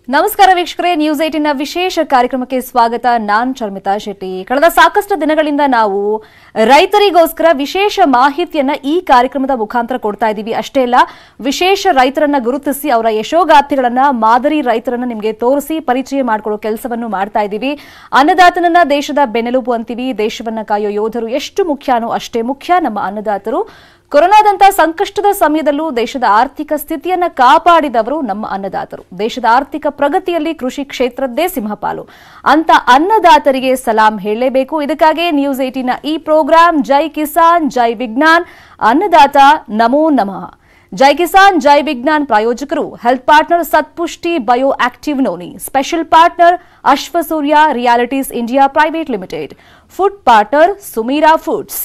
ನಮಸ್ಕಾರ ವೀಕ್ಷಕರೇ ನ್ಯೂಸ್ ಏಟಿನ ವಿಶೇಷ ಕಾರ್ಯಕ್ರಮಕ್ಕೆ ಸ್ವಾಗತ ನಾನ್ ಶರ್ಮಿತಾ ಶೆಟ್ಟಿ ಕಳೆದ ಸಾಕಷ್ಟು ದಿನಗಳಿಂದ ನಾವು ರೈತರಿಗೋಸ್ಕರ ವಿಶೇಷ ಮಾಹಿತಿಯನ್ನ ಈ ಕಾರ್ಯಕ್ರಮದ ಮುಖಾಂತರ ಕೊಡ್ತಾ ಇದ್ದೀವಿ ಅಷ್ಟೇ ಅಲ್ಲ ವಿಶೇಷ ರೈತರನ್ನ ಗುರುತಿಸಿ ಅವರ ಯಶೋಗಾಥೆಗಳನ್ನ ಮಾದರಿ ರೈತರನ್ನ ನಿಮಗೆ ತೋರಿಸಿ ಪರಿಚಯ ಮಾಡಿಕೊಳ್ಳೋ ಕೆಲಸವನ್ನು ಮಾಡ್ತಾ ಇದ್ದೀವಿ ಅನ್ನದಾತನನ್ನ ದೇಶದ ಬೆನ್ನೆಲುಬು ಅಂತೀವಿ ದೇಶವನ್ನ ಕಾಯೋ ಯೋಧರು ಎಷ್ಟು ಮುಖ್ಯನೋ ಅಷ್ಟೇ ಮುಖ್ಯ ನಮ್ಮ ಅನ್ನದಾತರು ಕೊರೋನಾದಂತ ಸಂಕಷ್ಟದ ಸಮಯದಲ್ಲೂ ದೇಶದ ಆರ್ಥಿಕ ಸ್ಥಿತಿಯನ್ನ ಕಾಪಾಡಿದವರು ನಮ್ಮ ಅನ್ನದಾತರು ದೇಶದ ಆರ್ಥಿಕ ಪ್ರಗತಿಯಲ್ಲಿ ಕೃಷಿ ಕ್ಷೇತ್ರದ್ದೇ ಸಿಂಹಪಾಲು ಅಂತ ಅನ್ನದಾತರಿಗೆ ಸಲಾಂ ಹೇಳಲೇಬೇಕು ಇದಕ್ಕಾಗಿ ನ್ಯೂಸ್ ಏಟಿನ ಈ ಪ್ರೋಗ್ರಾಂ ಜೈ ಕಿಸಾನ್ ಜೈ ವಿಜ್ಞಾನ್ ಅನ್ನದಾತ ನಮೋ ನಮಃ ಜೈ ಕಿಸಾನ್ ಜೈ ವಿಜ್ಞಾನ್ ಪ್ರಾಯೋಜಕರು health partner Satpushti bio active noni special partner Ashwasurya realities India private limited food partner Sumeera foods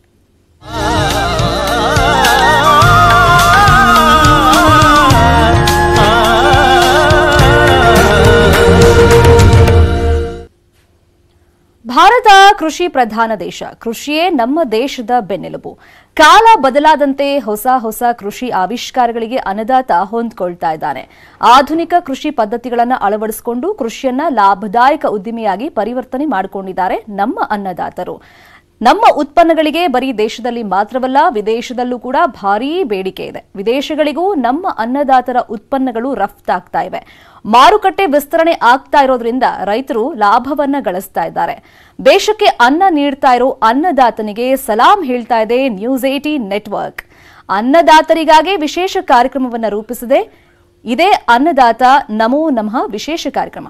ಭಾರತ ಕೃಷಿ ಪ್ರಧಾನ ದೇಶ ಕೃಷಿಯೇ ನಮ್ಮ ದೇಶದ ಬೆನ್ನೆಲುಬು ಕಾಲ ಬದಲಾದಂತೆ ಹೊಸ ಹೊಸ ಕೃಷಿ ಆವಿಷ್ಕಾರಗಳಿಗೆ ಅನ್ನದಾತ ಹೊಂದ್ಕೊಳ್ತಾ ಇದ್ದಾನೆ ಆಧುನಿಕ ಕೃಷಿ ಪದ್ಧತಿಗಳನ್ನು ಅಳವಡಿಸಿಕೊಂಡು ಕೃಷಿಯನ್ನ ಲಾಭದಾಯಕ ಉದ್ದಿಮೆಯಾಗಿ ಪರಿವರ್ತನೆ ಮಾಡಿಕೊಂಡಿದ್ದಾರೆ ನಮ್ಮ ಅನ್ನದಾತರು ನಮ್ಮ ಉತ್ಪನ್ನಗಳಿಗೆ ಬರೀ ದೇಶದಲ್ಲಿ ಮಾತ್ರವಲ್ಲ ವಿದೇಶದಲ್ಲೂ ಕೂಡ ಭಾರೀ ಬೇಡಿಕೆ ಇದೆ ವಿದೇಶಗಳಿಗೂ ನಮ್ಮ ಅನ್ನದಾತರ ಉತ್ಪನ್ನಗಳು ರಫ್ತಾಗ್ತಾ ಇವೆ ಮಾರುಕಟ್ಟೆ ವಿಸ್ತರಣೆ ಆಗ್ತಾ ಇರೋದ್ರಿಂದ ರೈತರು ಲಾಭವನ್ನ ಗಳಿಸ್ತಾ ಇದ್ದಾರೆ ದೇಶಕ್ಕೆ ಅನ್ನ ನೀಡ್ತಾ ಇರೋ ಅನ್ನದಾತನಿಗೆ ಸಲಾಂ ಹೇಳ್ತಾ ಇದೆ ನ್ಯೂಸ್ ಏಟಿ ನೆಟ್ವರ್ಕ್ ಅನ್ನದಾತರಿಗಾಗೇ ವಿಶೇಷ ಕಾರ್ಯಕ್ರಮವನ್ನ ರೂಪಿಸಿದೆ ಇದೇ ಅನ್ನದಾತ ನಮೋ ನಮಃ ವಿಶೇಷ ಕಾರ್ಯಕ್ರಮ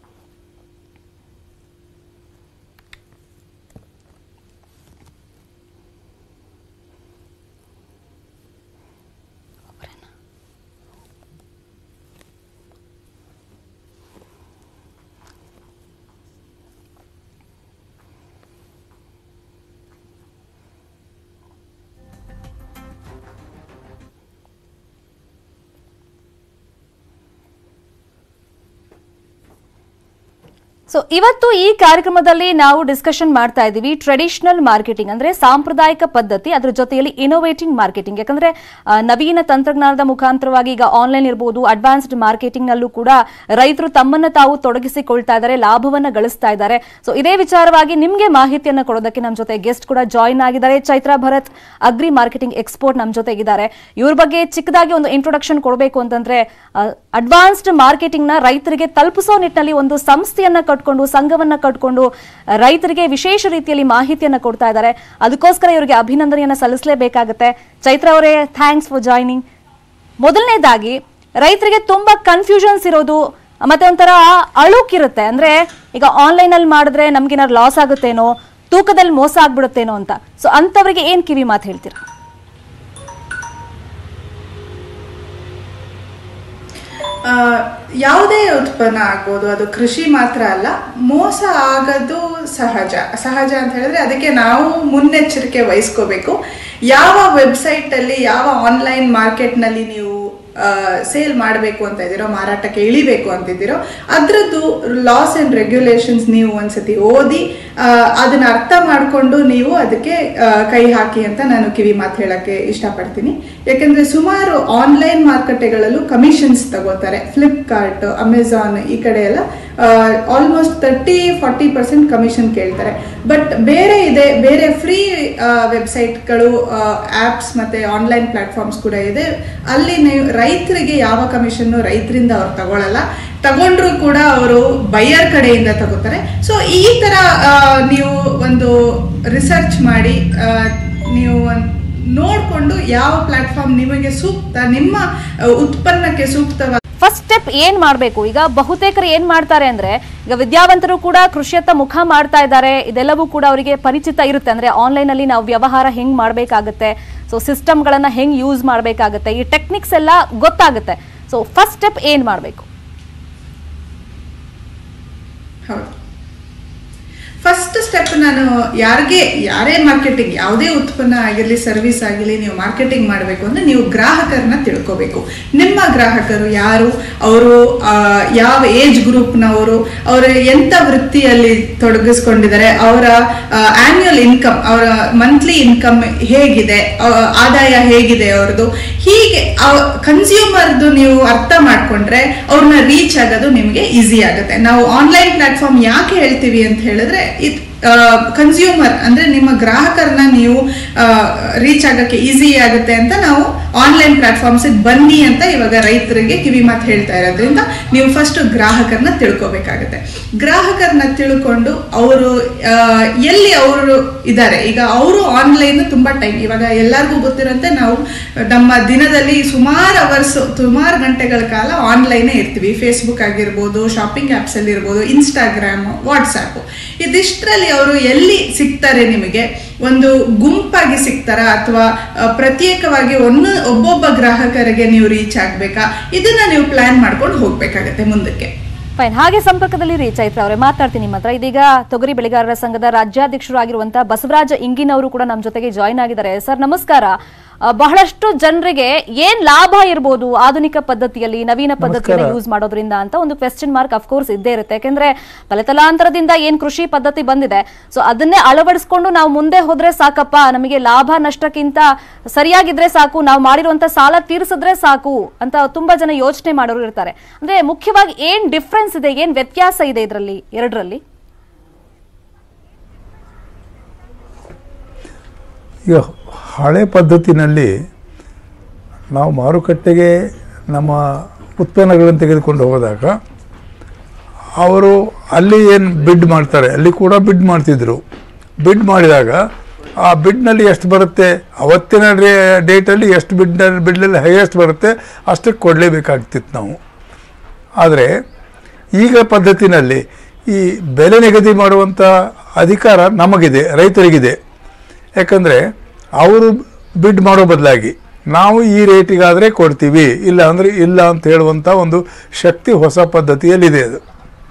ಸೊ ಇವತ್ತು ಈ ಕಾರ್ಯಕ್ರಮದಲ್ಲಿ ನಾವು ಡಿಸ್ಕಷನ್ ಮಾಡ್ತಾ ಇದ್ದೀವಿ ಟ್ರೆಡಿಷನಲ್ ಮಾರ್ಕೆಟಿಂಗ್ ಅಂದ್ರೆ ಸಾಂಪ್ರದಾಯಿಕ ಪದ್ಧತಿ ಅದ್ರ ಜೊತೆಯಲ್ಲಿ ಇನೋವೇಟಿಂಗ್ ಮಾರ್ಕೆಟಿಂಗ್ ಯಾಕಂದ್ರೆ ಆ, ನವೀನ ತಂತ್ರಜ್ಞಾನದ ಮುಖಾಂತರವಾಗಿ ಈಗ ಆನ್ಲೈನ್ ಇರಬಹುದು ಅಡ್ವಾನ್ಸ್ಡ್ ಮಾರ್ಕೆಟಿಂಗ್ ನಲ್ಲೂ ಕೂಡ ರೈತರು ತಮ್ಮನ್ನ ತಾವು ತೊಡಗಿಸಿಕೊಳ್ತಾ ಇದ್ದಾರೆ ಲಾಭವನ್ನ ಗಳಿಸ್ತಾ ಇದ್ದಾರೆ ಸೊ ಇದೇ ವಿಚಾರವಾಗಿ ನಿಮ್ಗೆ ಮಾಹಿತಿಯನ್ನ ಕೊಡೋದಕ್ಕೆ ನಮ್ಮ ಜೊತೆ ಗೆಸ್ಟ್ ಕೂಡ ಜಾಯಿನ್ ಆಗಿದ್ದಾರೆ Chaitra Bharath agri marketing export ನಮ್ಮ ಜೊತೆಗಿದ್ದಾರೆ ಇವ್ರ ಬಗ್ಗೆ ಚಿಕ್ಕದಾಗಿ ಒಂದು ಇಂಟ್ರೊಡಕ್ಷನ್ ಕೊಡಬೇಕು ಅಂತಂದ್ರೆ ಅಡ್ವಾನ್ಸ್ಡ್ ಮಾರ್ಕೆಟಿಂಗ್ ನ ರೈತರಿಗೆ ತಲುಪಿಸೋ ನಿಟ್ಟಿನಲ್ಲಿ ಒಂದು ಸಂಸ್ಥೆಯನ್ನ ಕಟ್ಕೊಂಡು ಸಂಘವನ್ನ ಕಟ್ಕೊಂಡು ಆ, ರೈತರಿಗೆ ವಿಶೇಷ ರೀತಿಯಲ್ಲಿ ಮಾಹಿತಿಯನ್ನ ಕೊಡ್ತಾ ಇದ್ದಾರೆ ಅದಕ್ಕೋಸ್ಕರ ಇವರಿಗೆ ಅಭಿನಂದನೆಯನ್ನ ಸಲ್ಲಿಸಲೇಬೇಕಾಗುತ್ತೆ ಚೈತ್ರ ಅವರೇ ಥ್ಯಾಂಕ್ಸ್ ಫಾರ್ ಜಾಯ್ನಿಂಗ್ ಮೊದಲನೇದಾಗಿ ರೈತರಿಗೆ ತುಂಬಾ ಕನ್ಫ್ಯೂಷನ್ಸ್ ಇರೋದು ಮತ್ತೆ ಒಂಥರ ಅಳುಕಿರುತ್ತೆ ಅಂದ್ರೆ ಈಗ ಆನ್ಲೈನ್ ಅಲ್ಲಿ ಮಾಡಿದ್ರೆ ನಮ್ಗೇನಾದ್ರು ಲಾಸ್ ಆಗುತ್ತೇನೋ ತೂಕದಲ್ಲಿ ಮೋಸ ಆಗ್ಬಿಡುತ್ತೇನೋ ಅಂತ ಸೊ ಅಂತವರಿಗೆ ಏನ್ ಕಿವಿ ಮಾತು ಹೇಳ್ತೀರಾ ಆ, ಯಾವುದೇ ಉತ್ಪನ್ನ ಆಗ್ಬೋದು ಅದು ಕೃಷಿ ಮಾತ್ರ ಅಲ್ಲ ಮೋಸ ಆಗೋದು ಸಹಜ ಸಹಜ ಅಂತ ಹೇಳಿದ್ರೆ ಅದಕ್ಕೆ ನಾವು ಮುನ್ನೆಚ್ಚರಿಕೆ ವಹಿಸ್ಕೋಬೇಕು ಯಾವ ವೆಬ್ಸೈಟಲ್ಲಿ ಯಾವ ಆನ್ಲೈನ್ ಮಾರ್ಕೆಟ್ನಲ್ಲಿ ನೀವು ಸೇಲ್ ಮಾಡಬೇಕು ಅಂತ ಇದ್ದೀರೋ ಮಾರಾಟಕ್ಕೆ ಇಳಿಬೇಕು ಅಂತಿದ್ದೀರೋ ಅದರದ್ದು ಲಾಸ್ ಆ್ಯಂಡ್ ರೆಗ್ಯುಲೇಷನ್ಸ್ ನೀವು ಒಂದ್ಸತಿ ಓದಿ ಆ, ಅದನ್ನ ಅರ್ಥ ಮಾಡಿಕೊಂಡು ನೀವು ಅದಕ್ಕೆ ಆ, ಕೈ ಹಾಕಿ ಅಂತ ನಾನು ಕಿವಿ ಮಾತು ಹೇಳಕ್ಕೆ ಇಷ್ಟಪಡ್ತೀನಿ ಯಾಕೆಂದ್ರೆ ಸುಮಾರು ಆನ್ಲೈನ್ ಮಾರುಕಟ್ಟೆಗಳಲ್ಲೂ ಕಮಿಷನ್ಸ್ ತಗೋತಾರೆ ಫ್ಲಿಪ್ಕಾರ್ಟ್ ಅಮೆಝಾನ್ ಈ ಕಡೆ ಎಲ್ಲ almost thirty forty percent commission ಕೇಳ್ತಾರೆ ಬಟ್ ಬೇರೆ ಇದೆ ಬೇರೆ ಫ್ರೀ ವೆಬ್ಸೈಟ್ಗಳು ಆ್ಯಪ್ಸ್ ಮತ್ತೆ ಆನ್ಲೈನ್ ಪ್ಲಾಟ್ಫಾರ್ಮ್ಸ್ ಕೂಡ ಇದೆ ಅಲ್ಲಿ ನೀವು ರೈತರಿಗೆ ಯಾವ ಕಮಿಷನ್ನು ರೈತರಿಂದ ಅವ್ರು ತಗೊಳ್ಳಲ್ಲ ತಗೊಂಡ್ರು ಕೂಡ ಅವರು ಬೈಯರ್ ಕಡೆಯಿಂದ ತಗೋತಾರೆ ಸೊ ಈ ತರ ಆ, ನೀವು ಒಂದು ರಿಸರ್ಚ್ ಮಾಡಿ ಆ, ನೀವು ಒಂದ್ ನೋಡ್ಕೊಂಡು ಯಾವ ಪ್ಲಾಟ್ಫಾರ್ಮ್ ನಿಮಗೆ ಸೂಕ್ತ ನಿಮ್ಮ ಆ, ಉತ್ಪನ್ನಕ್ಕೆ ಸೂಕ್ತವಾದ ಫಸ್ಟ್ ಸ್ಟೆಪ್ ಏನ್ ಮಾಡಬೇಕು ಈಗ ಬಹುತೇಕರು ಏನ್ ಮಾಡ್ತಾರೆ ಅಂದ್ರೆ ಈಗ ವಿದ್ಯಾವಂತರು ಕೂಡ ಕೃಷಿಯತ್ತ ಮುಖ ಮಾಡ್ತಾ ಇದ್ದಾರೆ ಇದೆಲ್ಲವೂ ಕೂಡ ಅವರಿಗೆ ಪರಿಚಿತ ಇರುತ್ತೆ ಅಂದ್ರೆ ಆನ್ಲೈನ್ ಅಲ್ಲಿ ನಾವು ವ್ಯವಹಾರ ಹೆಂಗ್ ಮಾಡ್ಬೇಕಾಗತ್ತೆ ಸೊ ಸಿಸ್ಟಮ್ಗಳನ್ನ ಹೆಂಗ್ ಯೂಸ್ ಮಾಡ್ಬೇಕಾಗತ್ತೆ ಈ ಟೆಕ್ನಿಕ್ಸ್ ಎಲ್ಲ ಗೊತ್ತಾಗುತ್ತೆ ಸೊ ಫಸ್ಟ್ ಸ್ಟೆಪ್ ಏನ್ ಮಾಡಬೇಕು ಹೌದು ಫಸ್ಟ್ ಸ್ಟೆಪ್ ನಾನು ಯಾರಿಗೆ ಯಾರೇ ಮಾರ್ಕೆಟಿಂಗ್ ಯಾವುದೇ ಉತ್ಪನ್ನ ಆಗಿರಲಿ ಸರ್ವಿಸ್ ಆಗಿರಲಿ ನೀವು ಮಾರ್ಕೆಟಿಂಗ್ ಮಾಡಬೇಕು ಅಂದ್ರೆ ನೀವು ಗ್ರಾಹಕರನ್ನ ತಿಳ್ಕೋಬೇಕು ನಿಮ್ಮ ಗ್ರಾಹಕರು ಯಾರು ಅವರು ಯಾವ ಏಜ್ ಗ್ರೂಪ್ನವರು ಅವರು ಎಂಥ ವೃತ್ತಿಯಲ್ಲಿ ತೊಡಗಿಸ್ಕೊಂಡಿದ್ದಾರೆ ಅವರ ಆನ್ಯುವಲ್ ಇನ್ಕಮ್ ಅವರ ಮಂತ್ಲಿ ಇನ್ಕಮ್ ಹೇಗಿದೆ ಆ, ಆದಾಯ ಹೇಗಿದೆ ಅವ್ರದ್ದು ಹೀಗೆ ಕನ್ಸ್ಯೂಮರ್ದು ನೀವು ಅರ್ಥ ಮಾಡ್ಕೊಂಡ್ರೆ ಅವ್ರನ್ನ ರೀಚ್ ಆಗೋದು ನಿಮಗೆ ಈಸಿ ಆಗುತ್ತೆ ನಾವು ಆನ್ಲೈನ್ ಪ್ಲಾಟ್ಫಾರ್ಮ್ ಯಾಕೆ ಹೇಳ್ತೀವಿ ಅಂತ ಹೇಳಿದ್ರೆ ಇದು ಕನ್ಸ್ಯೂಮರ್ ಅಂದ್ರೆ ನಿಮ್ಮ ಗ್ರಾಹಕರನ್ನ ನೀವು ರೀಚ್ ಆಗಕ್ಕೆ ಈಸಿ ಆಗುತ್ತೆ ಅಂತ ನಾವು ಆನ್ಲೈನ್ ಪ್ಲಾಟ್ಫಾರ್ಮ್ಸ್ ಬನ್ನಿ ಅಂತ ಇವಾಗ ರೈತರಿಗೆ ಕಿವಿ ಮಾತು ಹೇಳ್ತಾ ಇರೋದ್ರಿಂದ ನೀವು ಫಸ್ಟ್ ಗ್ರಾಹಕರನ್ನ ತಿಳ್ಕೊಬೇಕಾಗುತ್ತೆ ಗ್ರಾಹಕರನ್ನ ತಿಳ್ಕೊಂಡು ಅವರು ಎಲ್ಲಿ ಅವರು ಇದ್ದಾರೆ ಈಗ ಅವರು ಆನ್ಲೈನ್ ತುಂಬಾ ಟೈಮ್ ಇವಾಗ ಎಲ್ಲರಿಗೂ ಗೊತ್ತಿರೋಂತೆ ನಾವು ನಮ್ಮ ದಿನದಲ್ಲಿ ಸುಮಾರು ಅವರ್ಸ್ ಸುಮಾರು ಗಂಟೆಗಳ ಕಾಲ ಆನ್ಲೈನೇ ಇರ್ತೀವಿ ಫೇಸ್ಬುಕ್ ಆಗಿರ್ಬೋದು ಶಾಪಿಂಗ್ ಆ್ಯಪ್ಸ್ ಅಲ್ಲಿ ಇರ್ಬೋದು ಇನ್ಸ್ಟಾಗ್ರಾಮ್ ವಾಟ್ಸಾಪ್ ಇದಿಷ್ಟರಲ್ಲಿ ಅವರು ಎಲ್ಲಿ ಸಿಗ್ತಾರೆ ನಿಮಗೆ ಒಂದು ಗುಂಪಾಗಿ ಸಿಗ್ತಾರಾ ಅಥವಾ ಪ್ರತ್ಯೇಕವಾಗಿ ಒಂದು ಒಬ್ಬೊಬ್ಬ ಗ್ರಾಹಕರಿಗೆ ನೀವು ರೀಚ್ ಆಗ್ಬೇಕಾ ಇದನ್ನ ನೀವು ಪ್ಲಾನ್ ಮಾಡ್ಕೊಂಡು ಹೋಗ್ಬೇಕಾಗತ್ತೆ ಮುಂದಕ್ಕೆ ಫೈನ್ ಹಾಗೆ ಸಂಪರ್ಕದಲ್ಲಿ ರೀ ಚೈತ್ರ ಅವರೇ ಮಾತಾಡ್ತೀನಿ ನಿಮ್ಮ ಹತ್ರ ಇದೀಗ ತೊಗರಿ ಬೆಳೆಗಾರರ ಸಂಘದ ರಾಜ್ಯಾಧ್ಯಕ್ಷರು ಆಗಿರುವಂತಹ ಬಸವರಾಜ ಇಂಗಿನವರು ಕೂಡ ನಮ್ಮ ಜೊತೆಗೆ ಜಾಯ್ನ್ ಆಗಿದ್ದಾರೆ ಸರ್ ನಮಸ್ಕಾರ ಆ, ಬಹಳಷ್ಟು ಜನರಿಗೆ ಏನ್ ಲಾಭ ಇರ್ಬೋದು ಆಧುನಿಕ ಪದ್ಧತಿಯಲ್ಲಿ ನವೀನ ಪದ್ಧತಿಯನ್ನು ಯೂಸ್ ಮಾಡೋದ್ರಿಂದ ಅಂತ ಒಂದು ಕ್ವೆಶ್ಚನ್ ಮಾರ್ಕ್ ಅಫ್ಕೋರ್ಸ್ ಇದ್ದೇ ಇರುತ್ತೆ ಯಾಕಂದ್ರೆ ತಲೆತಲಾಂತರದಿಂದ ಏನ್ ಕೃಷಿ ಪದ್ಧತಿ ಬಂದಿದೆ ಸೊ ಅದನ್ನೇ ಅಳವಡಿಸ್ಕೊಂಡು ನಾವು ಮುಂದೆ ಹೋದ್ರೆ ಸಾಕಪ್ಪ ನಮಗೆ ಲಾಭ ನಷ್ಟಕ್ಕಿಂತ ಸರಿಯಾಗಿದ್ರೆ ಸಾಕು ನಾವು ಮಾಡಿರುವಂತ ಸಾಲ ತೀರಿಸಿದ್ರೆ ಸಾಕು ಅಂತ ತುಂಬಾ ಜನ ಯೋಚನೆ ಮಾಡೋರು ಇರ್ತಾರೆ ಅಂದ್ರೆ ಮುಖ್ಯವಾಗಿ ಏನ್ ಡಿಫ್ರೆನ್ಸ್ ಇದೆ ಏನ್ ವ್ಯತ್ಯಾಸ ಇದೆ ಇದರಲ್ಲಿ ಎರಡರಲ್ಲಿ ಈಗ ಹಳೆ ಪದ್ಧತಿನಲ್ಲಿ ನಾವು ಮಾರುಕಟ್ಟೆಗೆ ನಮ್ಮ ಉತ್ಪನ್ನಗಳನ್ನು ತೆಗೆದುಕೊಂಡು ಹೋದಾಗ ಅವರು ಅಲ್ಲಿ ಏನು ಬಿಡ್ ಮಾಡ್ತಾರೆ ಅಲ್ಲಿ ಕೂಡ ಬಿಡ್ ಮಾಡ್ತಿದ್ರು ಬಿಡ್ ಮಾಡಿದಾಗ ಆ ಬಿಡ್ನಲ್ಲಿ ಎಷ್ಟು ಬರುತ್ತೆ ಅವತ್ತಿನ ಡೇ ಡೇಟಲ್ಲಿ ಎಷ್ಟು ಬಿಡ್ ಬಿಡ್ನಲ್ಲಿ ಹೈಯೆಸ್ಟ್ ಬರುತ್ತೆ ಅಷ್ಟಕ್ಕೆ ಕೊಡಲೇಬೇಕಾಗ್ತಿತ್ತು ನಾವು ಆದರೆ ಈಗ ಪದ್ಧತಿನಲ್ಲಿ ಈ ಬೆಲೆ ನಿಗದಿ ಮಾಡುವಂಥ ಅಧಿಕಾರ ನಮಗಿದೆ ರೈತರಿಗಿದೆ ಯಾಕಂದರೆ ಅವರು ಬಿಡ್ ಮಾಡೋ ಬದಲಾಗಿ ನಾವು ಈ ರೇಟಿಗಾದರೆ ಕೊಡ್ತೀವಿ ಇಲ್ಲ ಅಂದರೆ ಇಲ್ಲ ಅಂತ ಹೇಳುವಂಥ ಒಂದು ಶಕ್ತಿ ಹೊಸ ಪದ್ಧತಿಯಲ್ಲಿದೆ ಅದು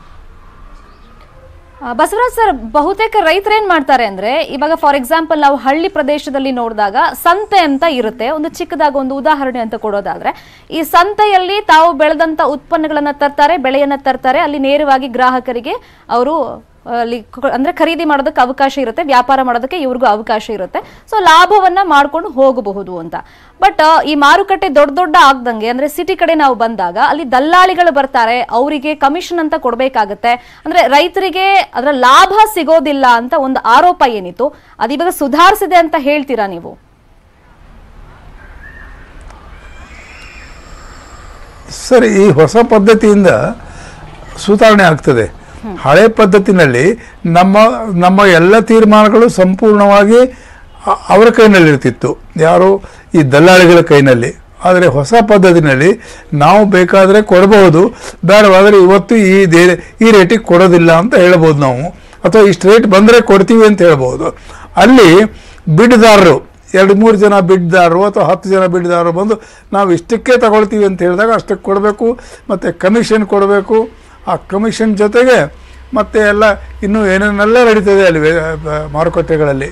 ಆ, ಬಸವರಾಜ್ ಸರ್ ಬಹುತೇಕ ರೈತರು ಏನ್ ಮಾಡ್ತಾರೆ ಅಂದ್ರೆ ಇವಾಗ ಫಾರ್ ಎಕ್ಸಾಂಪಲ್ ನಾವು ಹಳ್ಳಿ ಪ್ರದೇಶದಲ್ಲಿ ನೋಡಿದಾಗ ಸಂತೆ ಅಂತ ಇರುತ್ತೆ ಒಂದು ಚಿಕ್ಕದಾದ ಒಂದು ಉದಾಹರಣೆ ಅಂತ ಕೊಡೋದಾದ್ರೆ ಈ ಸಂತೆಯಲ್ಲಿ ತಾವು ಬೆಳೆದಂತ ಉತ್ಪನ್ನಗಳನ್ನ ತರ್ತಾರೆ ಬೆಳೆಯನ್ನ ತರ್ತಾರೆ ಅಲ್ಲಿ ನೇರವಾಗಿ ಗ್ರಾಹಕರಿಗೆ ಅವರು ಅಲ್ಲಿ ಕ- ಅಂದ್ರೆ ಖರೀದಿ ಮಾಡೋದಕ್ಕೆ ಅವಕಾಶ ಇರುತ್ತೆ ವ್ಯಾಪಾರ ಮಾಡೋದಕ್ಕೆ ಇವ್ರಿಗೂ ಅವಕಾಶ ಇರುತ್ತೆ ಸೊ ಲಾಭವನ್ನ ಮಾಡ್ಕೊಂಡು ಹೋಗಬಹುದು ಅಂತ ಬಟ್ ಈ ಮಾರುಕಟ್ಟೆ ದೊಡ್ಡ ದೊಡ್ಡ ಆಗ್ದಂಗೆ ಅಂದ್ರೆ ಸಿಟಿ ಕಡೆ ನಾವು ಬಂದಾಗ ಅಲ್ಲಿ ದಲ್ಲಾಳಿಗಳು ಬರ್ತಾರೆ ಅವರಿಗೆ ಕಮಿಷನ್ ಅಂತ ಕೊಡ್ಬೇಕಾಗತ್ತೆ ಅಂದ್ರೆ ರೈತರಿಗೆ ಅದರ ಲಾಭ ಸಿಗೋದಿಲ್ಲ ಅಂತ ಒಂದು ಆರೋಪ ಏನಿತ್ತು ಅದಿವಾಗ ಸುಧಾರಿಸಿದೆ ಅಂತ ಹೇಳ್ತೀರಾ ನೀವು ಸರಿ ಈ ಹೊಸ ಪದ್ಧತಿಯಿಂದ ಸುಧಾರಣೆ ಆಗ್ತದೆ ಹಳೆ ಪದ್ಧತಿನಲ್ಲಿ ನಮ್ಮ ನಮ್ಮ ಎಲ್ಲ ತೀರ್ಮಾನಗಳು ಸಂಪೂರ್ಣವಾಗಿ ಅ- ಅವರ ಕೈನಲ್ಲಿರ್ತಿತ್ತು ಯಾರು ಈ ದಲ್ಲಾಳಿಗಳ ಕೈನಲ್ಲಿ ಆದರೆ ಹೊಸ ಪದ್ಧತಿನಲ್ಲಿ ನಾವು ಬೇಕಾದರೆ ಕೊಡಬಹುದು ಬೇಡವಾದರೆ ಇವತ್ತು ಈ ದೇ ಈ ರೇಟಿಗೆ ಕೊಡೋದಿಲ್ಲ ಅಂತ ಹೇಳ್ಬೋದು ನಾವು ಅಥವಾ ಇಷ್ಟು ರೇಟ್ ಬಂದರೆ ಕೊಡ್ತೀವಿ ಅಂತ ಹೇಳ್ಬೋದು ಅಲ್ಲಿ ಬಿಡ್ದಾರರು ಎರಡು ಮೂರು ಜನ ಬಿಡ್ದಾರರು ಅಥವಾ ಹತ್ತು ಜನ ಬಿಡ್ದಾರರು ಬಂದು ನಾವು ಇಷ್ಟಕ್ಕೆ ತಗೊಳ್ತೀವಿ ಅಂತ ಹೇಳಿದಾಗ ಅಷ್ಟಕ್ಕೆ ಕೊಡಬೇಕು ಮತ್ತು ಕಮಿಷನ್ ಕೊಡಬೇಕು ಆ ಕಮಿಷನ್ ಜೊತೆಗೆ ಮತ್ತೆ ಎಲ್ಲ ಇನ್ನೂ ಏನೇನೆಲ್ಲ ನಡೀತದೆ ಅಲ್ಲಿ ವೇ- ಬ- ಮಾರುಕಟ್ಟೆಗಳಲ್ಲಿ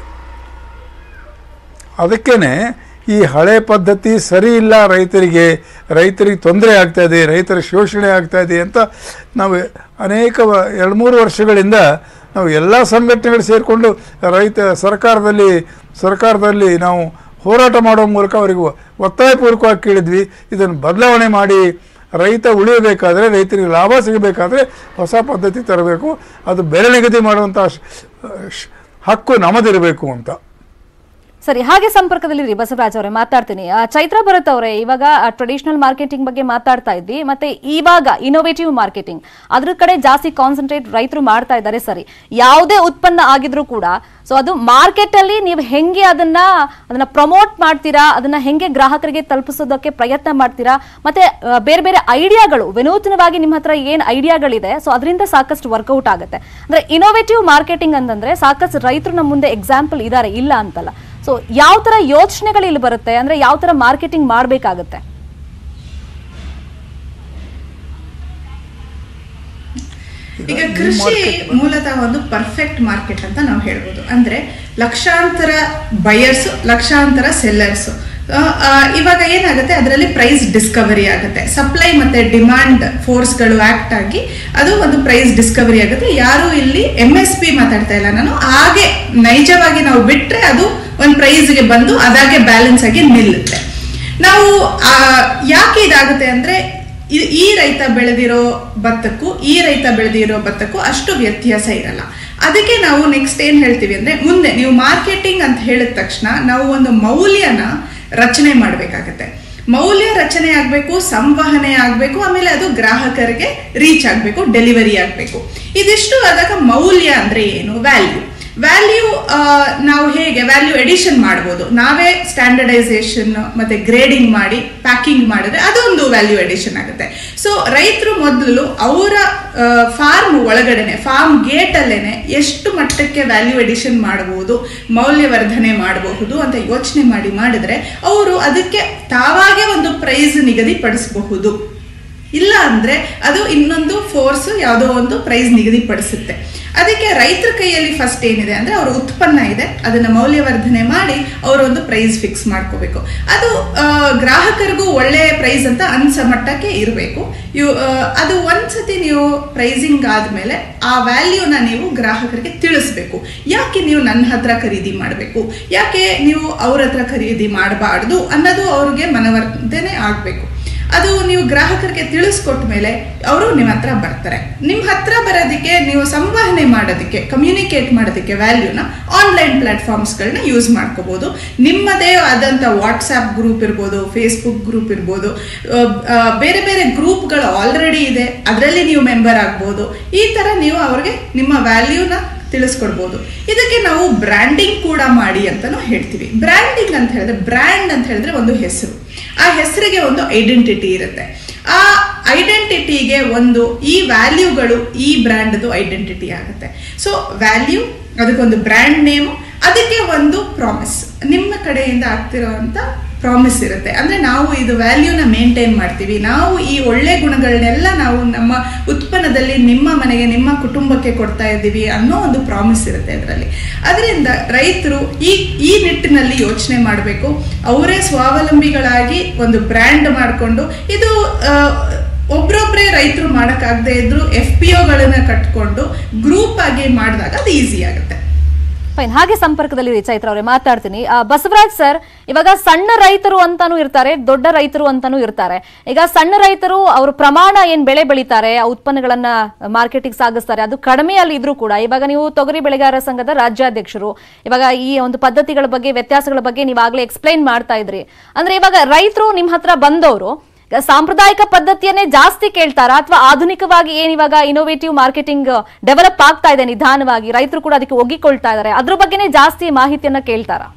ಅದಕ್ಕೇನೆ ಈ ಹಳೆ ಪದ್ಧತಿ ಸರಿ ಇಲ್ಲ ರೈತರಿಗೆ ರೈತರಿಗೆ ತೊಂದರೆ ಆಗ್ತಾ ಇದೆ ರೈತರ ಶೋಷಣೆ ಆಗ್ತಾ ಇದೆ ಅಂತ ನಾವು ಅನೇಕ ವ- ಎರಡು ಮೂರು ವರ್ಷಗಳಿಂದ ನಾವು ಎಲ್ಲ ಸಂಘಟನೆಗಳು ಸೇರಿಕೊಂಡು ರೈತ ಸರ್ಕಾರದಲ್ಲಿ ಸರ್ಕಾರದಲ್ಲಿ ನಾವು ಹೋರಾಟ ಮಾಡೋ ಮೂಲಕ ಅವರಿಗೆ ಒ- ಒತ್ತಾಯಪೂರ್ವಕವಾಗಿ ಕೇಳಿದ್ವಿ ಇದನ್ನು ಬದಲಾವಣೆ ಮಾಡಿ ರೈತ ಉಳಿಯಬೇಕಾದ್ರೆ ರೈತರಿಗೆ ಲಾಭ ಸಿಗಬೇಕಾದ್ರೆ ಹೊಸ ಪದ್ಧತಿ ತರಬೇಕು ಅದು ಬೆಲೆ ನಿಗದಿ ಮಾಡುವಂಥ ಶ- ಶ- ಹಕ್ಕು ನಮ್ಮದಿರಬೇಕು ಅಂತ ಸರಿ ಹಾಗೆ ಸಂಪರ್ಕದಲ್ಲಿ ರೀ ಬಸವರಾಜ್ ಅವರೇ ಮಾತಾಡ್ತೀನಿ ಆ, ಚೈತ್ರ ಭರತ್ ಅವರೇ ಇವಾಗ ಟ್ರೆಡಿಷನಲ್ ಮಾರ್ಕೆಟಿಂಗ್ ಬಗ್ಗೆ ಮಾತಾಡ್ತಾ ಇದ್ವಿ ಮತ್ತೆ ಇವಾಗ ಇನೋವೇಟಿವ್ ಮಾರ್ಕೆಟಿಂಗ್ ಅದ್ರ ಕಡೆ ಜಾಸ್ತಿ ಕಾನ್ಸಂಟ್ರೇಟ್ ರೈತರು ಮಾಡ್ತಾ ಇದ್ದಾರೆ ಸರಿ ಯಾವುದೇ ಉತ್ಪನ್ನ ಆಗಿದ್ರು ಕೂಡ ಸೊ ಅದು ಮಾರ್ಕೆಟ್ ಅಲ್ಲಿ ನೀವು ಹೆಂಗೆ ಅದನ್ನ ಅದನ್ನ ಪ್ರಮೋಟ್ ಮಾಡ್ತೀರಾ ಅದನ್ನ ಹೆಂಗೆ ಗ್ರಾಹಕರಿಗೆ ತಲುಪಿಸೋದಕ್ಕೆ ಪ್ರಯತ್ನ ಮಾಡ್ತೀರಾ ಮತ್ತೆ ಆ, ಬೇರೆ ಬೇರೆ ಐಡಿಯಾಗಳು ವಿನೂತನವಾಗಿ ನಿಮ್ಮ ಹತ್ರ ಏನ್ ಐಡಿಯಾಗಳಿದೆ ಸೊ ಅದರಿಂದ ಸಾಕಷ್ಟು ವರ್ಕೌಟ್ ಆಗುತ್ತೆ ಅಂದ್ರೆ ಇನೋವೇಟಿವ್ ಮಾರ್ಕೆಟಿಂಗ್ ಅಂತಂದ್ರೆ ಸಾಕಷ್ಟು ರೈತರು ನಮ್ಮ ಮುಂದೆ ಎಕ್ಸಾಂಪಲ್ ಇದ್ದಾರೆ ಇಲ್ಲ ಅಂತಲ್ಲ ಸೊ ಯಾವ ತರ ಯೋಚನೆಗಳು ಇಲ್ಲಿ ಬರುತ್ತೆ ಅಂದ್ರೆ ಯಾವ ತರ ಮಾರ್ಕೆಟಿಂಗ್ ಮಾಡ್ಬೇಕಾಗತ್ತೆ ಈಗ ಕೃಷಿ ಮೂಲತಃ ಒಂದು ಪರ್ಫೆಕ್ಟ್ ಮಾರ್ಕೆಟ್ ಅಂತ ನಾವು ಹೇಳ್ಬೋದು ಅಂದ್ರೆ ಲಕ್ಷಾಂತರ ಬಯರ್ಸ್ ಲಕ್ಷಾಂತರ ಸೆಲ್ಲರ್ಸ್ ಇವಾಗ ಏನಾಗುತ್ತೆ ಅದರಲ್ಲಿ ಪ್ರೈಸ್ ಡಿಸ್ಕವರಿ ಆಗುತ್ತೆ ಸಪ್ಲೈ ಮತ್ತೆ ಡಿಮಾಂಡ್ ಫೋರ್ಸ್ಗಳು ಆಕ್ಟ್ ಆಗಿ ಅದು ಒಂದು ಪ್ರೈಸ್ ಡಿಸ್ಕವರಿ ಆಗುತ್ತೆ ಯಾರು ಇಲ್ಲಿ ಎಂ ಎಸ್ ಪಿ ಮಾತಾಡ್ತಾ ಇಲ್ಲ ನಾನು ಹಾಗೆ ನೈಜವಾಗಿ ನಾವು ಬಿಟ್ರೆ ಅದು ಒಂದು ಪ್ರೈಸ್ಗೆ ಬಂದು ಅದಾಗೆ ಬ್ಯಾಲೆನ್ಸ್ ಆಗಿ ನಿಲ್ಲುತ್ತೆ ನಾವು ಆ, ಯಾಕೆ ಇದಾಗುತ್ತೆ ಅಂದ್ರೆ ಇ- ಈ ರೈತ ಬೆಳೆದಿರೋ ಭತ್ತಕ್ಕೂ ಈ ರೈತ ಬೆಳೆದಿರೋ ಭತ್ತಕ್ಕೂ ಅಷ್ಟು ವ್ಯತ್ಯಾಸ ಇರಲ್ಲ ಅದಕ್ಕೆ ನಾವು ನೆಕ್ಸ್ಟ್ ಏನ್ ಹೇಳ್ತೀವಿ ಅಂದ್ರೆ ಮುಂದೆ ನೀವು ಮಾರ್ಕೆಟಿಂಗ್ ಅಂತ ಹೇಳಿದ ತಕ್ಷಣ ನಾವು ಒಂದು ಮೌಲ್ಯನ ರಚನೆ ಮಾಡಬೇಕಾಗತ್ತೆ ಮೌಲ್ಯ ರಚನೆ ಆಗಬೇಕು ಸಂವಹನೆ ಆಗಬೇಕು ಆಮೇಲೆ ಅದು ಗ್ರಾಹಕರಿಗೆ ರೀಚ್ ಆಗಬೇಕು ಡೆಲಿವರಿ ಆಗಬೇಕು ಇದಿಷ್ಟು ಆದಾಗ ಮೌಲ್ಯ ಅಂದ್ರೆ ಏನು ವ್ಯಾಲ್ಯೂ ವ್ಯಾಲ್ಯೂ ನಾವು ಹೇಗೆ ವ್ಯಾಲ್ಯೂ ಎಡಿಷನ್ ಮಾಡ್ಬೋದು ನಾವೇ ಸ್ಟ್ಯಾಂಡರ್ಡೈಸೇಷನ್ ಮತ್ತೆ ಗ್ರೇಡಿಂಗ್ ಮಾಡಿ ಪ್ಯಾಕಿಂಗ್ ಮಾಡಿದ್ರೆ ಅದೊಂದು ವ್ಯಾಲ್ಯೂ ಎಡಿಷನ್ ಆಗುತ್ತೆ ಸೊ ರೈತರು ಮೊದಲು ಅವರ ಫಾರ್ಮ್ ಒಳಗಡೆನೆ ಫಾರ್ಮ್ ಗೇಟ್ ಅಲ್ಲೇನೆ ಎಷ್ಟು ಮಟ್ಟಕ್ಕೆ ವ್ಯಾಲ್ಯೂ ಎಡಿಷನ್ ಮಾಡಬಹುದು ಮೌಲ್ಯವರ್ಧನೆ ಮಾಡಬಹುದು ಅಂತ ಯೋಚನೆ ಮಾಡಿ ಮಾಡಿದ್ರೆ ಅವರು ಅದಕ್ಕೆ ತಾವಾಗೆ ಒಂದು ಪ್ರೈಸ್ ನಿಗದಿಪಡಿಸಬಹುದು ಇಲ್ಲ ಅಂದ್ರೆ ಅದು ಇನ್ನೊಂದು ಫೋರ್ಸ್ ಯಾವುದೋ ಒಂದು ಪ್ರೈಸ್ ನಿಗದಿಪಡಿಸುತ್ತೆ ಅದಕ್ಕೆ ರೈತರ ಕೈಯಲ್ಲಿ ಫಸ್ಟ್ ಏನಿದೆ ಅಂದ್ರೆ ಅವರ ಉತ್ಪನ್ನ ಇದೆ ಅದನ್ನ ಮೌಲ್ಯವರ್ಧನೆ ಮಾಡಿ ಅವರು ಒಂದು ಪ್ರೈಸ್ ಫಿಕ್ಸ್ ಮಾಡ್ಕೋಬೇಕು ಅದು ಆ, ಗ್ರಾಹಕರಿಗೂ ಒಳ್ಳೆ ಪ್ರೈಸ್ ಅಂತ ಅನ್ಸ ಮಟ್ಟಕ್ಕೆ ಇರಬೇಕು ಇವು ಆ, ಅದು ಒಂದ್ಸತಿ ನೀವು ಪ್ರೈಸಿಂಗ್ ಆದ್ಮೇಲೆ ಆ ವ್ಯಾಲ್ಯೂನ ನೀವು ಗ್ರಾಹಕರಿಗೆ ತಿಳಿಸ್ಬೇಕು ಯಾಕೆ ನೀವು ನನ್ನ ಹತ್ರ ಖರೀದಿ ಮಾಡಬೇಕು ಯಾಕೆ ನೀವು ಅವ್ರ ಹತ್ರ ಖರೀದಿ ಮಾಡಬಾರ್ದು ಅನ್ನೋದು ಅವ್ರಿಗೆ ಮನವರ್ಧನೆ ಆಗಬೇಕು ಅದು ನೀವು ಗ್ರಾಹಕರಿಗೆ ತಿಳಿಸ್ಕೊಟ್ಟ ಮೇಲೆ ಅವರು ನಿಮ್ಮ ಹತ್ರ ಬರ್ತಾರೆ ನಿಮ್ಮ ಹತ್ರ ಬರೋದಕ್ಕೆ ನೀವು ಸಂವಹನೆ ಮಾಡೋದಕ್ಕೆ ಕಮ್ಯುನಿಕೇಟ್ ಮಾಡೋದಕ್ಕೆ ವ್ಯಾಲ್ಯೂನ ಆನ್ಲೈನ್ ಪ್ಲಾಟ್ಫಾರ್ಮ್ಸ್ಗಳನ್ನ ಯೂಸ್ ಮಾಡ್ಕೋಬೋದು ನಿಮ್ಮದೇ ಆದಂಥ ವಾಟ್ಸ್ಆ್ಯಪ್ ಗ್ರೂಪ್ ಇರ್ಬೋದು ಫೇಸ್ಬುಕ್ ಗ್ರೂಪ್ ಇರ್ಬೋದು ಆ, ಆ, ಬೇರೆ ಬೇರೆ ಗ್ರೂಪ್ಗಳು ಆಲ್ರೆಡಿ ಇದೆ ಅದರಲ್ಲಿ ನೀವು ಮೆಂಬರ್ ಆಗ್ಬೋದು ಈ ಥರ ನೀವು ಅವ್ರಿಗೆ ನಿಮ್ಮ ವ್ಯಾಲ್ಯೂನ ತಿಳಿಸ್ಕೊಡ್ಬೋದು ಇದಕ್ಕೆ ನಾವು ಬ್ರ್ಯಾಂಡಿಂಗ್ ಕೂಡ ಮಾಡಿ ಅಂತಾನು ಹೇಳ್ತೀವಿ ಬ್ರ್ಯಾಂಡಿಂಗ್ ಅಂತ ಹೇಳಿದ್ರೆ ಬ್ರ್ಯಾಂಡ್ ಅಂತ ಹೇಳಿದ್ರೆ ಒಂದು ಹೆಸರು ಆ ಹೆಸರಿಗೆ ಒಂದು ಐಡೆಂಟಿಟಿ ಇರುತ್ತೆ ಆ ಐಡೆಂಟಿಟಿಗೆ ಒಂದು ಈ ವ್ಯಾಲ್ಯೂಗಳು ಈ ಬ್ರ್ಯಾಂಡ್ದು ಐಡೆಂಟಿಟಿ ಆಗುತ್ತೆ ಸೊ ವ್ಯಾಲ್ಯೂ ಅದಕ್ಕೊಂದು ಬ್ರ್ಯಾಂಡ್ ನೇಮು ಅದಕ್ಕೆ ಒಂದು ಪ್ರಾಮಿಸ್ ನಿಮ್ಮ ಕಡೆಯಿಂದ ಆಗ್ತಿರೋವಂಥ ಪ್ರಾಮಿಸ್ ಇರುತ್ತೆ ಅಂದ್ರೆ ನಾವು ಇದು ವ್ಯಾಲ್ಯೂನ ಮೇಂಟೈನ್ ಮಾಡ್ತೀವಿ ನಾವು ಈ ಒಳ್ಳೆ ಗುಣಗಳನ್ನೆಲ್ಲ ನಾವು ನಮ್ಮ ಉತ್ಪನ್ನದಲ್ಲಿ ನಿಮ್ಮ ಮನೆಗೆ ನಿಮ್ಮ ಕುಟುಂಬಕ್ಕೆ ಕೊಡ್ತಾ ಇದ್ದೀವಿ ಅನ್ನೋ ಒಂದು ಪ್ರಾಮಿಸ್ ಇರುತ್ತೆ ಅದರಲ್ಲಿ ಅದರಿಂದ ರೈತರು ಈ ಈ ನಿಟ್ಟಿನಲ್ಲಿ ಯೋಚನೆ ಮಾಡಬೇಕು ಅವರೇ ಸ್ವಾವಲಂಬಿಗಳಾಗಿ ಒಂದು ಬ್ರ್ಯಾಂಡ್ ಮಾಡಿಕೊಂಡು ಇದು ಆ, ಒಬ್ರೊಬ್ರೇ ರೈತರು ಮಾಡೋಕ್ಕಾಗದೇ ಇದ್ರು ಎಫ್ ಪಿ ಒಗಳನ್ನ ಕಟ್ಕೊಂಡು ಗ್ರೂಪ್ ಆಗಿ ಮಾಡಿದಾಗ ಅದು ಈಸಿ ಆಗುತ್ತೆ ಫೈನ್ ಹಾಗೆ ಸಂಪರ್ಕದಲ್ಲಿ ಚೈತ್ರ ಅವರೇ ಮಾತಾಡ್ತೀನಿ ಆ, ಬಸವರಾಜ್ ಸರ್ ಇವಾಗ ಸಣ್ಣ ರೈತರು ಅಂತಾನೂ ಇರ್ತಾರೆ ದೊಡ್ಡ ರೈತರು ಅಂತಾನೂ ಇರ್ತಾರೆ ಈಗ ಸಣ್ಣ ರೈತರು ಅವ್ರ ಪ್ರಮಾಣ ಏನ್ ಬೆಳೆ ಬೆಳೀತಾರೆ ಆ ಉತ್ಪನ್ನಗಳನ್ನ ಮಾರ್ಕೆಟಿಗೆ ಸಾಗಿಸ್ತಾರೆ ಅದು ಕಡಿಮೆ ಅಲ್ಲಿ ಇದ್ರೂ ಕೂಡ ಇವಾಗ ನೀವು ತೊಗರಿ ಬೆಳೆಗಾರರ ಸಂಘದ ರಾಜ್ಯಾಧ್ಯಕ್ಷರು ಇವಾಗ ಈ ಒಂದು ಪದ್ಧತಿಗಳ ಬಗ್ಗೆ ವ್ಯತ್ಯಾಸಗಳ ಬಗ್ಗೆ ನೀವಾಗ್ಲೇ ಎಕ್ಸ್ಪ್ಲೈನ್ ಮಾಡ್ತಾ ಇದ್ರಿ ಅಂದ್ರೆ ಇವಾಗ ರೈತರು ನಿಮ್ ಹತ್ರ ಬಂದವರು ಈಗ ಸಾಂಪ್ರದಾಯಿಕ ಪದ್ಧತಿಯನ್ನೇ ಜಾಸ್ತಿ ಕೇಳ್ತಾರಾ ಅಥವಾ ಆಧುನಿಕವಾಗಿ ಏನ್ ಇವಾಗ ಇನೋವೇಟಿವ್ ಮಾರ್ಕೆಟಿಂಗ್ ಡೆವಲಪ್ ಆಗ್ತಾ ಇದೆ ನಿಧಾನವಾಗಿ ರೈತರು ಕೂಡ ಅದಕ್ಕೆ ಒಗ್ಗಿಕೊಳ್ತಾ ಇದ್ದಾರೆ ಅದ್ರ ಬಗ್ಗೆನೇ ಜಾಸ್ತಿ ಮಾಹಿತಿಯನ್ನ ಕೇಳ್ತಾರಾ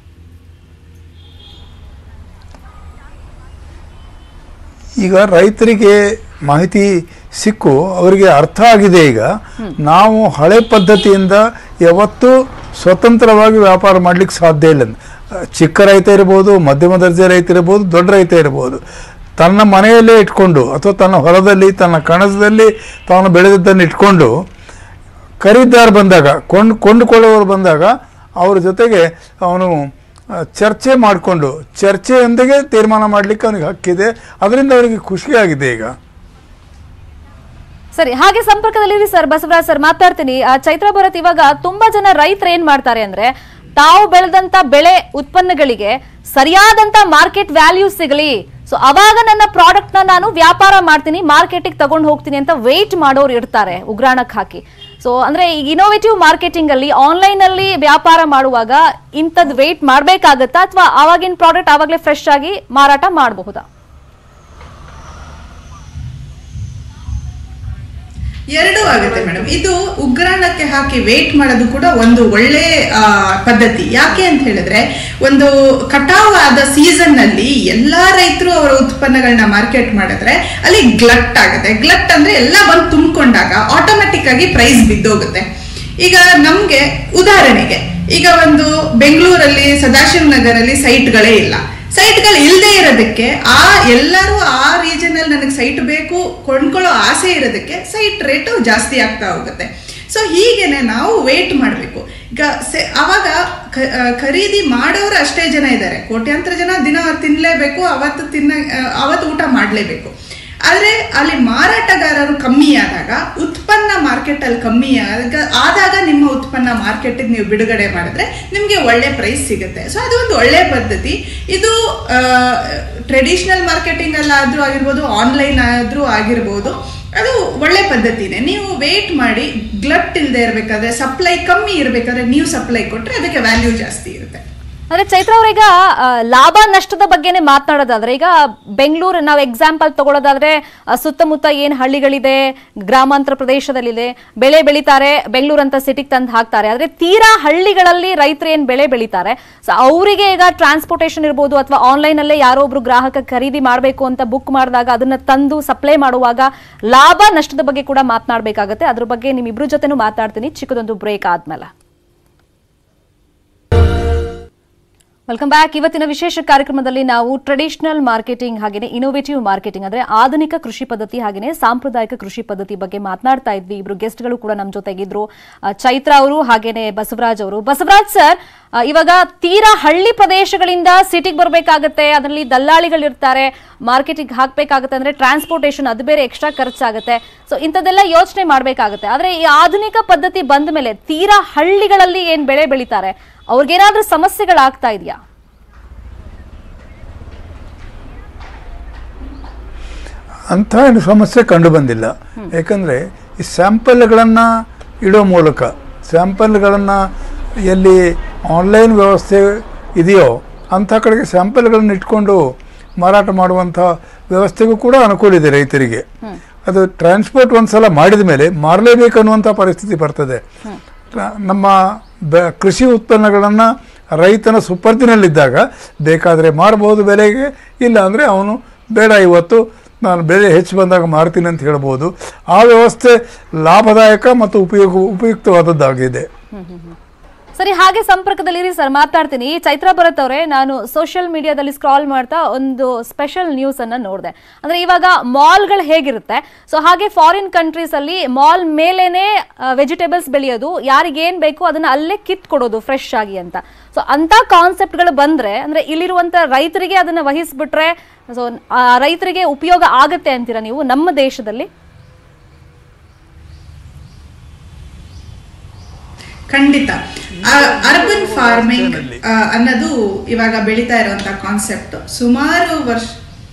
ಈಗ ರೈತರಿಗೆ ಮಾಹಿತಿ ಸಿಕ್ಕು ಅವರಿಗೆ ಅರ್ಥ ಆಗಿದೆ ಈಗ ನಾವು ಹಳೆ ಪದ್ಧತಿಯಿಂದ ಯಾವತ್ತೂ ಸ್ವತಂತ್ರವಾಗಿ ವ್ಯಾಪಾರ ಮಾಡ್ಲಿಕ್ಕೆ ಸಾಧ್ಯ ಇಲ್ಲ ಚಿಕ್ಕ ರೈತ ಇರ್ಬೋದು ಮಧ್ಯಮ ದರ್ಜೆ ರೈತ ಇರ್ಬೋದು ದೊಡ್ಡ ರೈತ ಇರ್ಬೋದು ತನ್ನ ಮನೆಯಲ್ಲೇ ಇಟ್ಕೊಂಡು ಅಥವಾ ತನ್ನ ಹೊಲದಲ್ಲಿ ತನ್ನ ಕಣಜದಲ್ಲಿ ತಾನು ಬೆಳೆದದ್ದನ್ನು ಇಟ್ಕೊಂಡು ಖರೀದಿದಾರ ಬಂದಾಗ ಕೊಂಡು ಕೊಂಡುಕೊಳ್ಳುವವರು ಬಂದಾಗ ಅವ್ರ ಜೊತೆಗೆ ಅವನು ಆ, ಚರ್ಚೆ ಮಾಡಿಕೊಂಡು ಚರ್ಚೆಯೊಂದಿಗೆ ತೀರ್ಮಾನ ಮಾಡಲಿಕ್ಕೆ ಅವನಿಗೆ ಹಕ್ಕಿದೆ ಅದರಿಂದ ಅವರಿಗೆ ಖುಷಿಯಾಗಿದೆ ಈಗ ಸರಿ ಹಾಗೆ ಸಂಪರ್ಕದಲ್ಲಿ ಸರ್ ಬಸವರಾಜ್ ಸರ್ ಮಾತಾಡ್ತೀನಿ ಆ, ಚೈತ್ರ ಭರತ್ ಇವಾಗ ತುಂಬಾ ಜನ ರೈತರು ಏನ್ ಮಾಡ್ತಾರೆ ಅಂದ್ರೆ ತಾವು ಬೆಳೆದಂತ ಬೆಳೆ ಉತ್ಪನ್ನಗಳಿಗೆ ಸರಿಯಾದಂತ ಮಾರ್ಕೆಟ್ ವ್ಯಾಲ್ಯೂ ಸಿಗಲಿ ಸೊ ಅವಾಗ ನನ್ನ ಪ್ರಾಡಕ್ಟ್ ನ ನಾನು ವ್ಯಾಪಾರ ಮಾಡ್ತೀನಿ ಮಾರ್ಕೆಟಿಗೆ ತಗೊಂಡು ಹೋಗ್ತೀನಿ ಅಂತ ವೇಟ್ ಮಾಡೋರು ಇರ್ತಾರೆ ಉಗ್ರಾಣಕ್ಕೆ ಹಾಕಿ ಸೊ ಅಂದ್ರೆ ಈಗ ಇನೋವೇಟಿವ್ ಮಾರ್ಕೆಟಿಂಗ್ ಅಲ್ಲಿ ಆನ್ಲೈನ್ ಅಲ್ಲಿ ವ್ಯಾಪಾರ ಮಾಡುವಾಗ ಇಂಥದ್ದು ವೇಟ್ ಮಾಡ್ಬೇಕಾಗತ್ತಾ ಅಥವಾ ಆವಾಗಿನ ಪ್ರಾಡಕ್ಟ್ ಆವಾಗಲೇ ಫ್ರೆಶ್ ಆಗಿ ಮಾರಾಟ ಮಾಡಬಹುದಾ ಎರಡೂ ಆಗುತ್ತೆ ಮೇಡಮ್ ಇದು ಉಗ್ರಾಣಕ್ಕೆ ಹಾಕಿ ವೇಟ್ ಮಾಡೋದು ಕೂಡ ಒಂದು ಒಳ್ಳೆ ಆ, ಪದ್ಧತಿ ಯಾಕೆ ಅಂತ ಹೇಳಿದ್ರೆ ಒಂದು ಕಟಾವ್ ಆದ ಸೀಸನ್ ನಲ್ಲಿ ಎಲ್ಲಾ ರೈತರು ಅವರ ಉತ್ಪನ್ನಗಳನ್ನ ಮಾರ್ಕೆಟ್ ಮಾಡಿದ್ರೆ ಅಲ್ಲಿ ಗ್ಲಟ್ ಆಗುತ್ತೆ ಗ್ಲಟ್ ಅಂದ್ರೆ ಎಲ್ಲ ಬಂದು ತುಂಬಿಕೊಂಡಾಗ ಆಟೋಮೆಟಿಕ್ ಆಗಿ ಪ್ರೈಸ್ ಬಿದ್ದೋಗುತ್ತೆ ಈಗ ನಮ್ಗೆ ಉದಾಹರಣೆಗೆ ಈಗ ಒಂದು ಬೆಂಗಳೂರಲ್ಲಿ ಸದಾಶಿವ ನಗರಲ್ಲಿ ಸೈಟ್ಗಳೇ ಇಲ್ಲ ಸೈಟ್ಗಳು ಇಲ್ಲದೆ ಇರೋದಕ್ಕೆ ಆ ಎಲ್ಲರೂ ಆ ರೀಜನ್ ಅಲ್ಲಿ ನನಗೆ ಸೈಟ್ ಬೇಕು ಕೊಂಡ್ಕೊಳ್ಳೋ ಆಸೆ ಇರೋದಕ್ಕೆ ಸೈಟ್ ರೇಟು ಜಾಸ್ತಿ ಆಗ್ತಾ ಹೋಗುತ್ತೆ ಸೊ ಹೀಗೇನೆ ನಾವು ವೇಟ್ ಮಾಡಬೇಕು ಈಗ ಸೆ ಅವಾಗ ಕ- ಆ, ಖರೀದಿ ಮಾಡೋರು ಅಷ್ಟೇ ಜನ ಇದ್ದಾರೆ ಕೋಟ್ಯಾಂತರ ಜನ ದಿನ ತಿನ್ನಲೇಬೇಕು ಅವತ್ತು ತಿನ್ನ ಆ, ಅವತ್ತು ಊಟ ಮಾಡಲೇಬೇಕು ಆದರೆ ಅಲ್ಲಿ ಮಾರಾಟಗಾರರು ಕಮ್ಮಿ ಆದಾಗ ಉತ್ಪನ್ನ ಮಾರ್ಕೆಟ್ ಅಲ್ಲಿ ಕಮ್ಮಿ ಆದಾಗ ಆದಾಗ ನಿಮ್ಮ ಉತ್ಪನ್ನ ಮಾರ್ಕೆಟಿಗೆ ನೀವು ಬಿಡುಗಡೆ ಮಾಡಿದ್ರೆ ನಿಮಗೆ ಒಳ್ಳೆ ಪ್ರೈಸ್ ಸಿಗುತ್ತೆ ಸೊ ಅದು ಒಂದು ಒಳ್ಳೆ ಪದ್ಧತಿ ಇದು ಟ್ರೆಡಿಷನಲ್ ಮಾರ್ಕೆಟಿಂಗ್ ಅಲ್ಲಾದ್ರೂ ಆಗಿರ್ಬೋದು ಆನ್ಲೈನ್ ಆದ್ರೂ ಆಗಿರ್ಬೋದು ಅದು ಒಳ್ಳೆ ಪದ್ಧತಿನೇ ನೀವು ವೇಟ್ ಮಾಡಿ ಗ್ಲಟ್ ಇಲ್ಲದೆ ಇರಬೇಕಾದ್ರೆ ಸಪ್ಲೈ ಕಮ್ಮಿ ಇರಬೇಕಾದ್ರೆ ನೀವು ಸಪ್ಲೈ ಕೊಟ್ಟರೆ ಅದಕ್ಕೆ ವ್ಯಾಲ್ಯೂ ಜಾಸ್ತಿ ಇರುತ್ತೆ ಅಂದ್ರೆ ಚೈತ್ರ ಅವ್ರೀಗ ಆ, ಲಾಭ ನಷ್ಟದ ಬಗ್ಗೆನೇ ಮಾತನಾಡೋದಾದ್ರೆ ಈಗ ಬೆಂಗಳೂರು ನಾವು ಎಕ್ಸಾಂಪಲ್ ತಗೊಳ್ಳೋದಾದ್ರೆ ಆ, ಸುತ್ತಮುತ್ತ ಏನ್ ಹಳ್ಳಿಗಳಿದೆ ಗ್ರಾಮಾಂತರ ಪ್ರದೇಶದಲ್ಲಿದೆ ಬೆಳೆ ಬೆಳಿತಾರೆ ಬೆಂಗಳೂರು ಅಂತ ಸಿಟಿಗೆ ತಂದು ಹಾಕ್ತಾರೆ ಆದ್ರೆ ತೀರಾ ಹಳ್ಳಿಗಳಲ್ಲಿ ರೈತರು ಏನ್ ಬೆಳೆ ಬೆಳಿತಾರೆ ಸೊ ಅವರಿಗೆ ಈಗ ಟ್ರಾನ್ಸ್ಪೋರ್ಟೇಷನ್ ಇರ್ಬೋದು ಅಥವಾ ಆನ್ಲೈನ್ ಅಲ್ಲೇ ಯಾರೋ ಒಬ್ರು ಗ್ರಾಹಕ ಖರೀದಿ ಮಾಡಬೇಕು ಅಂತ ಬುಕ್ ಮಾಡಿದಾಗ ಅದನ್ನ ತಂದು ಸಪ್ಲೈ ಮಾಡುವಾಗ ಲಾಭ ನಷ್ಟದ ಬಗ್ಗೆ ಕೂಡ ಮಾತನಾಡಬೇಕಾಗತ್ತೆ ಅದ್ರ ಬಗ್ಗೆ ನಿಮ್ಮಿಬ್ರು ಜೊತೆನೂ ಮಾತಾಡ್ತೀನಿ ಚಿಕ್ಕದೊಂದು ಬ್ರೇಕ್ ಆದ್ಮೇಲೆ ವೆಲ್ಕಮ್ ಬ್ಯಾಕ್ ಇವತ್ತಿನ ವಿಶೇಷ ಕಾರ್ಯಕ್ರಮದಲ್ಲಿ ನಾವು ಟ್ರೆಡಿಷನಲ್ ಮಾರ್ಕೆಟಿಂಗ್ ಹಾಗೆಯೇ ಇನೋವೇಟಿವ್ ಮಾರ್ಕೆಟಿಂಗ್ ಅಂದ್ರೆ ಆಧುನಿಕ ಕೃಷಿ ಪದ್ಧತಿ ಹಾಗೆಯೇ ಸಾಂಪ್ರದಾಯಿಕ ಕೃಷಿ ಪದ್ಧತಿ ಬಗ್ಗೆ ಮಾತನಾಡ್ತಾ ಇದ್ವಿ ಇಬ್ರು ಗೆಸ್ಟ್ಗಳು ಕೂಡ ನಮ್ಮ ಜೊತೆಗಿದ್ರು ಆ, ಚೈತ್ರ ಅವರು ಹಾಗೇನೆ ಬಸವರಾಜ್ ಅವರು ಬಸವರಾಜ್ ಸರ್ ಆ, ಇವಾಗ ತೀರಾ ಹಳ್ಳಿ ಪ್ರದೇಶಗಳಿಂದ ಸಿಟಿಗೆ ಬರಬೇಕಾಗತ್ತೆ ಅದರಲ್ಲಿ ದಲ್ಲಾಳಿಗಳಿರ್ತಾರೆ ಮಾರ್ಕೆಟಿಗೆ ಹಾಕ್ಬೇಕಾಗತ್ತೆ ಅಂದ್ರೆ ಟ್ರಾನ್ಸ್ಪೋರ್ಟೇಷನ್ ಅದು ಬೇರೆ ಎಕ್ಸ್ಟ್ರಾ ಖರ್ಚಾಗುತ್ತೆ ಸೊ ಇಂಥದ್ದೆಲ್ಲ ಯೋಚನೆ ಮಾಡಬೇಕಾಗುತ್ತೆ ಆದ್ರೆ ಈ ಆಧುನಿಕ ಪದ್ಧತಿ ಬಂದ ಮೇಲೆ ತೀರಾ ಹಳ್ಳಿಗಳಲ್ಲಿ ಏನ್ ಬೆಳೆ ಬೆಳಿತಾರೆ ಅವ್ರಿಗೇನಾದ್ರೂ ಸಮಸ್ಯೆಗಳಾಗ್ತಾ ಇದೆಯಾ ಅಂಥ ಏನು ಸಮಸ್ಯೆ ಕಂಡು ಬಂದಿಲ್ಲ ಯಾಕಂದರೆ ಈ ಸ್ಯಾಂಪಲ್ಗಳನ್ನು ಇಡೋ ಮೂಲಕ ಸ್ಯಾಂಪಲ್ಗಳನ್ನು ಎಲ್ಲಿ ಆನ್ಲೈನ್ ವ್ಯವಸ್ಥೆ ಇದೆಯೋ ಅಂಥ ಕಡೆಗೆ ಸ್ಯಾಂಪಲ್ಗಳನ್ನು ಇಟ್ಕೊಂಡು ಮಾರಾಟ ಮಾಡುವಂಥ ವ್ಯವಸ್ಥೆಗೂ ಕೂಡ ಅನುಕೂಲ ಇದೆ ರೈತರಿಗೆ ಅದು ಟ್ರಾನ್ಸ್ಪೋರ್ಟ್ ಒಂದ್ಸಲ ಮಾಡಿದ ಮೇಲೆ ಮಾರಲೇಬೇಕು ಅನ್ನುವಂಥ ಪರಿಸ್ಥಿತಿ ಬರ್ತದೆ ಟ್ರಾ- ನಮ್ಮ ಬೆ ಕೃಷಿ ಉತ್ಪನ್ನಗಳನ್ನು ರೈತನ ಸುಪರ್ದಿನಲ್ಲಿದ್ದಾಗ ಬೇಕಾದರೆ ಮಾರಬಹುದು ಬೆಲೆಗೆ ಇಲ್ಲ ಅಂದರೆ ಅವನು ಬೇಡ ಇವತ್ತು ನಾನು ಬೆಲೆ ಹೆಚ್ಚು ಬಂದಾಗ ಮಾರ್ತೀನಿ ಅಂತ ಹೇಳ್ಬೋದು ಆ ವ್ಯವಸ್ಥೆ ಲಾಭದಾಯಕ ಮತ್ತು ಉಪಯೋಗ ಉಪಯುಕ್ತವಾದದ್ದಾಗಿದೆ ಸರಿ ಹಾಗೆ ಸಂಪರ್ಕದಲ್ಲಿರಿ ಸರ್ ಮಾತಾಡ್ತೀನಿ ಚೈತ್ರ ಭರತ್ ಅವರೇ ನಾನು ಸೋಷಿಯಲ್ ಮೀಡಿಯಾದಲ್ಲಿ ಸ್ಕ್ರಾಲ್ ಮಾಡ್ತಾ ಒಂದು ಸ್ಪೆಷಲ್ ನ್ಯೂಸ್ ಅನ್ನ ನೋಡಿದೆ ಅಂದ್ರೆ ಇವಾಗ ಮಾಲ್ಗಳು ಹೇಗಿರುತ್ತೆ ಸೊ ಹಾಗೆ ಫಾರಿನ್ ಕಂಟ್ರೀಸ್ ಅಲ್ಲಿ ಮಾಲ್ ಮೇಲೇನೆ ವೆಜಿಟೇಬಲ್ಸ್ ಬೆಳೆಯೋದು ಯಾರಿಗೆ ಏನ್ ಬೇಕು ಅದನ್ನ ಅಲ್ಲೇ ಕಿತ್ ಕೊಡೋದು ಫ್ರೆಶ್ ಆಗಿ ಅಂತ ಸೊ ಅಂತ ಕಾನ್ಸೆಪ್ಟ್ಗಳು ಬಂದ್ರೆ ಅಂದ್ರೆ ಇಲ್ಲಿರುವಂತ ರೈತರಿಗೆ ಅದನ್ನ ವಹಿಸ್ಬಿಟ್ರೆ ಸೊ ರೈತರಿಗೆ ಉಪಯೋಗ ಆಗತ್ತೆ ಅಂತೀರಾ ನೀವು ನಮ್ಮ ದೇಶದಲ್ಲಿ ಖಂಡಿತ ಅರ್ಬನ್ ಫಾರ್ಮಿಂಗ್ ಅನ್ನೋದು ಇವಾಗ ಬೆಳೀತಾ ಇರುವಂತ ಕಾನ್ಸೆಪ್ಟ್ ಸುಮಾರು ವರ್ಷ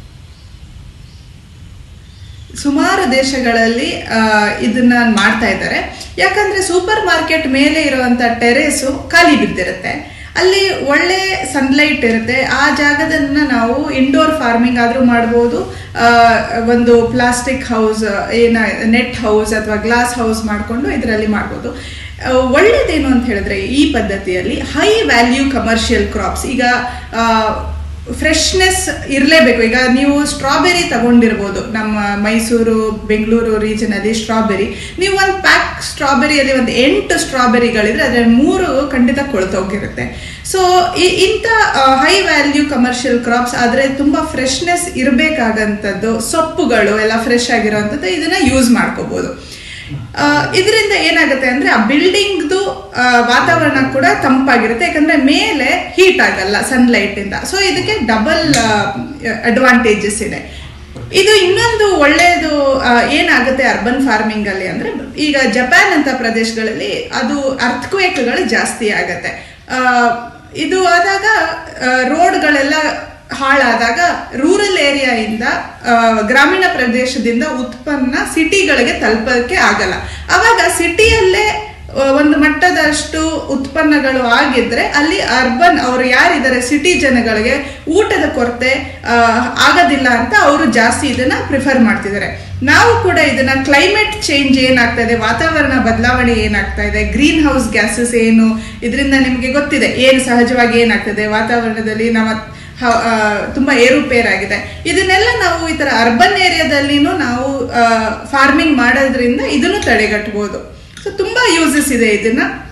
ಸುಮಾರು ದೇಶಗಳಲ್ಲಿ ಆ, ಇದನ್ನ ಮಾಡ್ತಾ ಇದ್ದಾರೆ ಯಾಕಂದ್ರೆ ಸೂಪರ್ ಮಾರ್ಕೆಟ್ ಮೇಲೆ ಇರುವಂತ ಟೆರೇಸು ಖಾಲಿ ಬಿದ್ದಿರುತ್ತೆ ಅಲ್ಲಿ ಒಳ್ಳೆ ಸನ್ಲೈಟ್ ಇರುತ್ತೆ ಆ ಜಾಗದನ್ನ ನಾವು ಇಂಡೋರ್ ಫಾರ್ಮಿಂಗ್ ಆದ್ರೂ ಮಾಡ್ಬೋದು ಆ, ಒಂದು ಪ್ಲಾಸ್ಟಿಕ್ ಹೌಸ್ ಏನ ನೆಟ್ ಹೌಸ್ ಅಥವಾ ಗ್ಲಾಸ್ ಹೌಸ್ ಮಾಡಿಕೊಂಡು ಇದರಲ್ಲಿ ಮಾಡ್ಬೋದು ಆ, ಒಳ್ಳೇದೇನು ಅಂತ ಹೇಳಿದ್ರೆ ಈ ಪದ್ಧತಿಯಲ್ಲಿ ಹೈ ವ್ಯಾಲ್ಯೂ ಕಮರ್ಷಿಯಲ್ ಕ್ರಾಪ್ಸ್ ಈಗ ಫ್ರೆಶ್ನೆಸ್ ಇರಲೇಬೇಕು ಈಗ ನೀವು ಸ್ಟ್ರಾಬೆರಿ ತಗೊಂಡಿರ್ಬೋದು ನಮ್ಮ ಮೈಸೂರು ಬೆಂಗಳೂರು ರೀಜನಲ್ಲಿ ಸ್ಟ್ರಾಬೆರಿ ನೀವು ಒಂದು ಪ್ಯಾಕ್ ಸ್ಟ್ರಾಬೆರಿಯಲ್ಲಿ ಒಂದು ಎಂಟು ಸ್ಟ್ರಾಬೆರಿಗಳಿದ್ರೆ ಅದರಲ್ಲಿ ಮೂರು ಖಂಡಿತ ಕೊಳ್ತೋಗಿರುತ್ತೆ ಸೊ ಇಂಥ ಹೈ ವ್ಯಾಲ್ಯೂ ಕಮರ್ಷಿಯಲ್ ಕ್ರಾಪ್ಸ್ ಆದರೆ ತುಂಬ ಫ್ರೆಶ್ನೆಸ್ ಇರಬೇಕಾಗಂಥದ್ದು ಸೊಪ್ಪುಗಳು ಎಲ್ಲ ಫ್ರೆಶ್ ಆಗಿರೋವಂಥದ್ದು ಇದನ್ನ ಯೂಸ್ ಮಾಡ್ಕೋಬೋದು ಇದರಿಂದ ಏನಾಗುತ್ತೆ ಅಂದ್ರೆ ಆ ಬಿಲ್ಡಿಂಗ್ದು ವಾತಾವರಣ ಕೂಡ ತಂಪಾಗಿರುತ್ತೆ ಯಾಕಂದ್ರೆ ಮೇಲೆ ಹೀಟ್ ಆಗಲ್ಲ ಸನ್ಲೈಟ್ ಇಂದ ಸೊ ಇದಕ್ಕೆ ಡಬಲ್ ಅಡ್ವಾಂಟೇಜಸ್ ಇದೆ ಇದು ಇನ್ನೊಂದು ಒಳ್ಳೆಯದು ಆ, ಏನಾಗುತ್ತೆ ಅರ್ಬನ್ ಫಾರ್ಮಿಂಗ್ ಅಲ್ಲಿ ಅಂದ್ರೆ ಈಗ ಜಪಾನ್ ಅಂತ ಪ್ರದೇಶಗಳಲ್ಲಿ ಅದು ಅರ್ಥಕ್ವೇಕ್ಗಳು ಜಾಸ್ತಿ ಆಗತ್ತೆ ಆ, ಇದು ಆದಾಗ ರೋಡ್ಗಳೆಲ್ಲ ಹಾಳಾದಾಗ ರೂರಲ್ ಏರಿಯಾಯಿಂದ ಆ, ಗ್ರಾಮೀಣ ಪ್ರದೇಶದಿಂದ ಉತ್ಪನ್ನ ಸಿಟಿಗಳಿಗೆ ತಲುಪಕ್ಕೆ ಆಗಲ್ಲ ಅವಾಗ ಸಿಟಿಯಲ್ಲೇ ಆ, ಒಂದು ಮಟ್ಟದಷ್ಟು ಉತ್ಪನ್ನಗಳು ಆಗಿದ್ರೆ ಅಲ್ಲಿ ಅರ್ಬನ್ ಅವರು ಯಾರಿದ್ದಾರೆ ಸಿಟಿ ಜನಗಳಿಗೆ ಊಟದ ಕೊರತೆ ಆ, ಆಗೋದಿಲ್ಲ ಅಂತ ಅವರು ಜಾಸ್ತಿ ಇದನ್ನ ಪ್ರಿಫರ್ ಮಾಡ್ತಿದ್ದಾರೆ ನಾವು ಕೂಡ ಇದನ್ನ ಕ್ಲೈಮೇಟ್ ಚೇಂಜ್ ಏನಾಗ್ತಾ ಇದೆ ವಾತಾವರಣ ಬದಲಾವಣೆ ಏನಾಗ್ತಾ ಇದೆ ಗ್ರೀನ್ ಹೌಸ್ ಗ್ಯಾಸಸ್ ಏನು ಇದರಿಂದ ನಿಮಗೆ ಗೊತ್ತಿದೆ ಏನು ಸಹಜವಾಗಿ ಏನಾಗ್ತದೆ ವಾತಾವರಣದಲ್ಲಿ ನಮ್ಮ ಹ- ಆ, ತುಂಬಾ ಏರುಪೇರಾಗಿದೆ ಇದನ್ನೆಲ್ಲ ನಾವು ಈ ತರ ಅರ್ಬನ್ ಏರಿಯಾದಲ್ಲಿನೂ ನಾವು ಫಾರ್ಮಿಂಗ್ ಮಾಡೋದ್ರಿಂದ ಇದನ್ನು ತಡೆಗಟ್ಟಬಹುದು ಸೊ ತುಂಬಾ ಯೂಸಸ್ ಇದೆ ಇದನ್ನ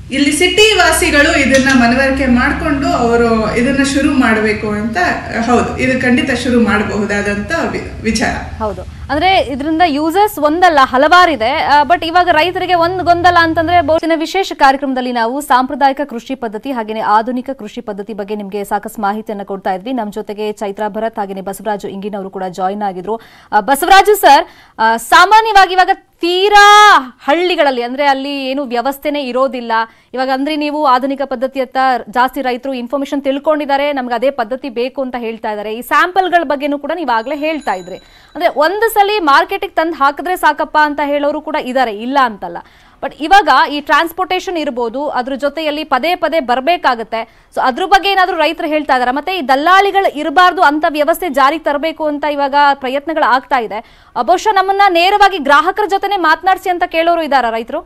ಇಲ್ಲಿ ಸಿಟಿ ವಾಸಿಗಳು ಇದನ್ನ ಮನವರಿಕೆ ಮಾಡಿಕೊಂಡು ಅವರು ಇದನ್ನ ಶುರು ಮಾಡಬೇಕು ಅಂತ ಹೌದು ಇದು ಖಂಡಿತ ಶುರು ಮಾಡಬಹುದಾದಂತ ವಿ- ವಿಚಾರ ಹೌದು ಅಂದ್ರೆ ಇದರಿಂದ ಯೂಸರ್ಸ್ ಒಂದಲ್ಲ ಹಲವಾರಿದೆ ಬಟ್ ಇವಾಗ ರೈತರಿಗೆ ಒಂದು ಗೊಂದಲ ಅಂತಂದ್ರೆ ಬಹುಶಃ ವಿಶೇಷ ಕಾರ್ಯಕ್ರಮದಲ್ಲಿ ನಾವು ಸಾಂಪ್ರದಾಯಿಕ ಕೃಷಿ ಪದ್ಧತಿ ಹಾಗೇನೆ ಆಧುನಿಕ ಕೃಷಿ ಪದ್ಧತಿ ಬಗ್ಗೆ ನಿಮಗೆ ಸಾಕಷ್ಟು ಮಾಹಿತಿಯನ್ನ ಕೊಡ್ತಾ ಇದ್ವಿ ನಮ್ಮ ಜೊತೆಗೆ ಚೈತ್ರಾ ಭರತ್ ಹಾಗೇನೆ ಬಸವರಾಜು ಇಂಗಿನವರು ಕೂಡ ಜಾಯಿನ್ ಆಗಿದ್ರು ಆ, ಬಸವರಾಜು ಸರ್ ಆ, ಸಾಮಾನ್ಯವಾಗಿ ಇವಾಗ ತೀರಾ ಹಳ್ಳಿಗಳಲ್ಲಿ ಅಂದ್ರೆ ಅಲ್ಲಿ ಏನು ವ್ಯವಸ್ಥೆನೇ ಇರೋದಿಲ್ಲ ಇವಾಗ ಅಂದ್ರೆ ನೀವು ಆಧುನಿಕ ಪದ್ಧತಿಯತ್ತ ಜಾಸ್ತಿ ರೈತರು ಇನ್ಫಾರ್ಮೇಶನ್ ತಿಳ್ಕೊಂಡಿದ್ದಾರೆ ನಮ್ಗೆ ಅದೇ ಪದ್ಧತಿ ಬೇಕು ಅಂತ ಹೇಳ್ತಾ ಇದ್ದಾರೆ ಈ ಸ್ಯಾಂಪಲ್ಗಳ ಬಗ್ಗೆನೂ ಕೂಡ ನೀವು ಆಗ್ಲೇ ಹೇಳ್ತಾ ಇದ್ರಿ ಅಂದ್ರೆ ಒಂದು ಸಲ ಮಾರ್ಕೆಟಿಗೆ ತಂದು ಹಾಕಿದ್ರೆ ಸಾಕಪ್ಪ ಅಂತ ಹೇಳೋರು ಕೂಡ ಇದ್ದಾರೆ ಇಲ್ಲ ಅಂತಲ್ಲ ಬಟ್ ಇವಾಗ ಈ ಟ್ರಾನ್ಸ್ಪೋರ್ಟೇಷನ್ ಇರ್ಬೋದು ಅದ್ರ ಜೊತೆಯಲ್ಲಿ ಪದೇ ಪದೇ ಬರಬೇಕಾಗತ್ತೆ ಸೊ ಅದ್ರ ಬಗ್ಗೆ ಏನಾದ್ರು ರೈತರು ಹೇಳ್ತಾ ಇದಾರೆ ಮತ್ತೆ ಈ ದಲ್ಲಾಳಿಗಳು ಇರಬಾರ್ದು ಅಂತ ವ್ಯವಸ್ಥೆ ಜಾರಿಗೆ ತರಬೇಕು ಅಂತ ಇವಾಗ ಪ್ರಯತ್ನಗಳು ಆಗ್ತಾ ಇದೆ ಆ, ಬಹುಶಃ ನಮ್ಮನ್ನ ನೇರವಾಗಿ ಗ್ರಾಹಕರ ಜೊತೆನೆ ಮಾತನಾಡಿಸಿ ಅಂತ ಕೇಳೋರು ಇದಾರ ರೈತರು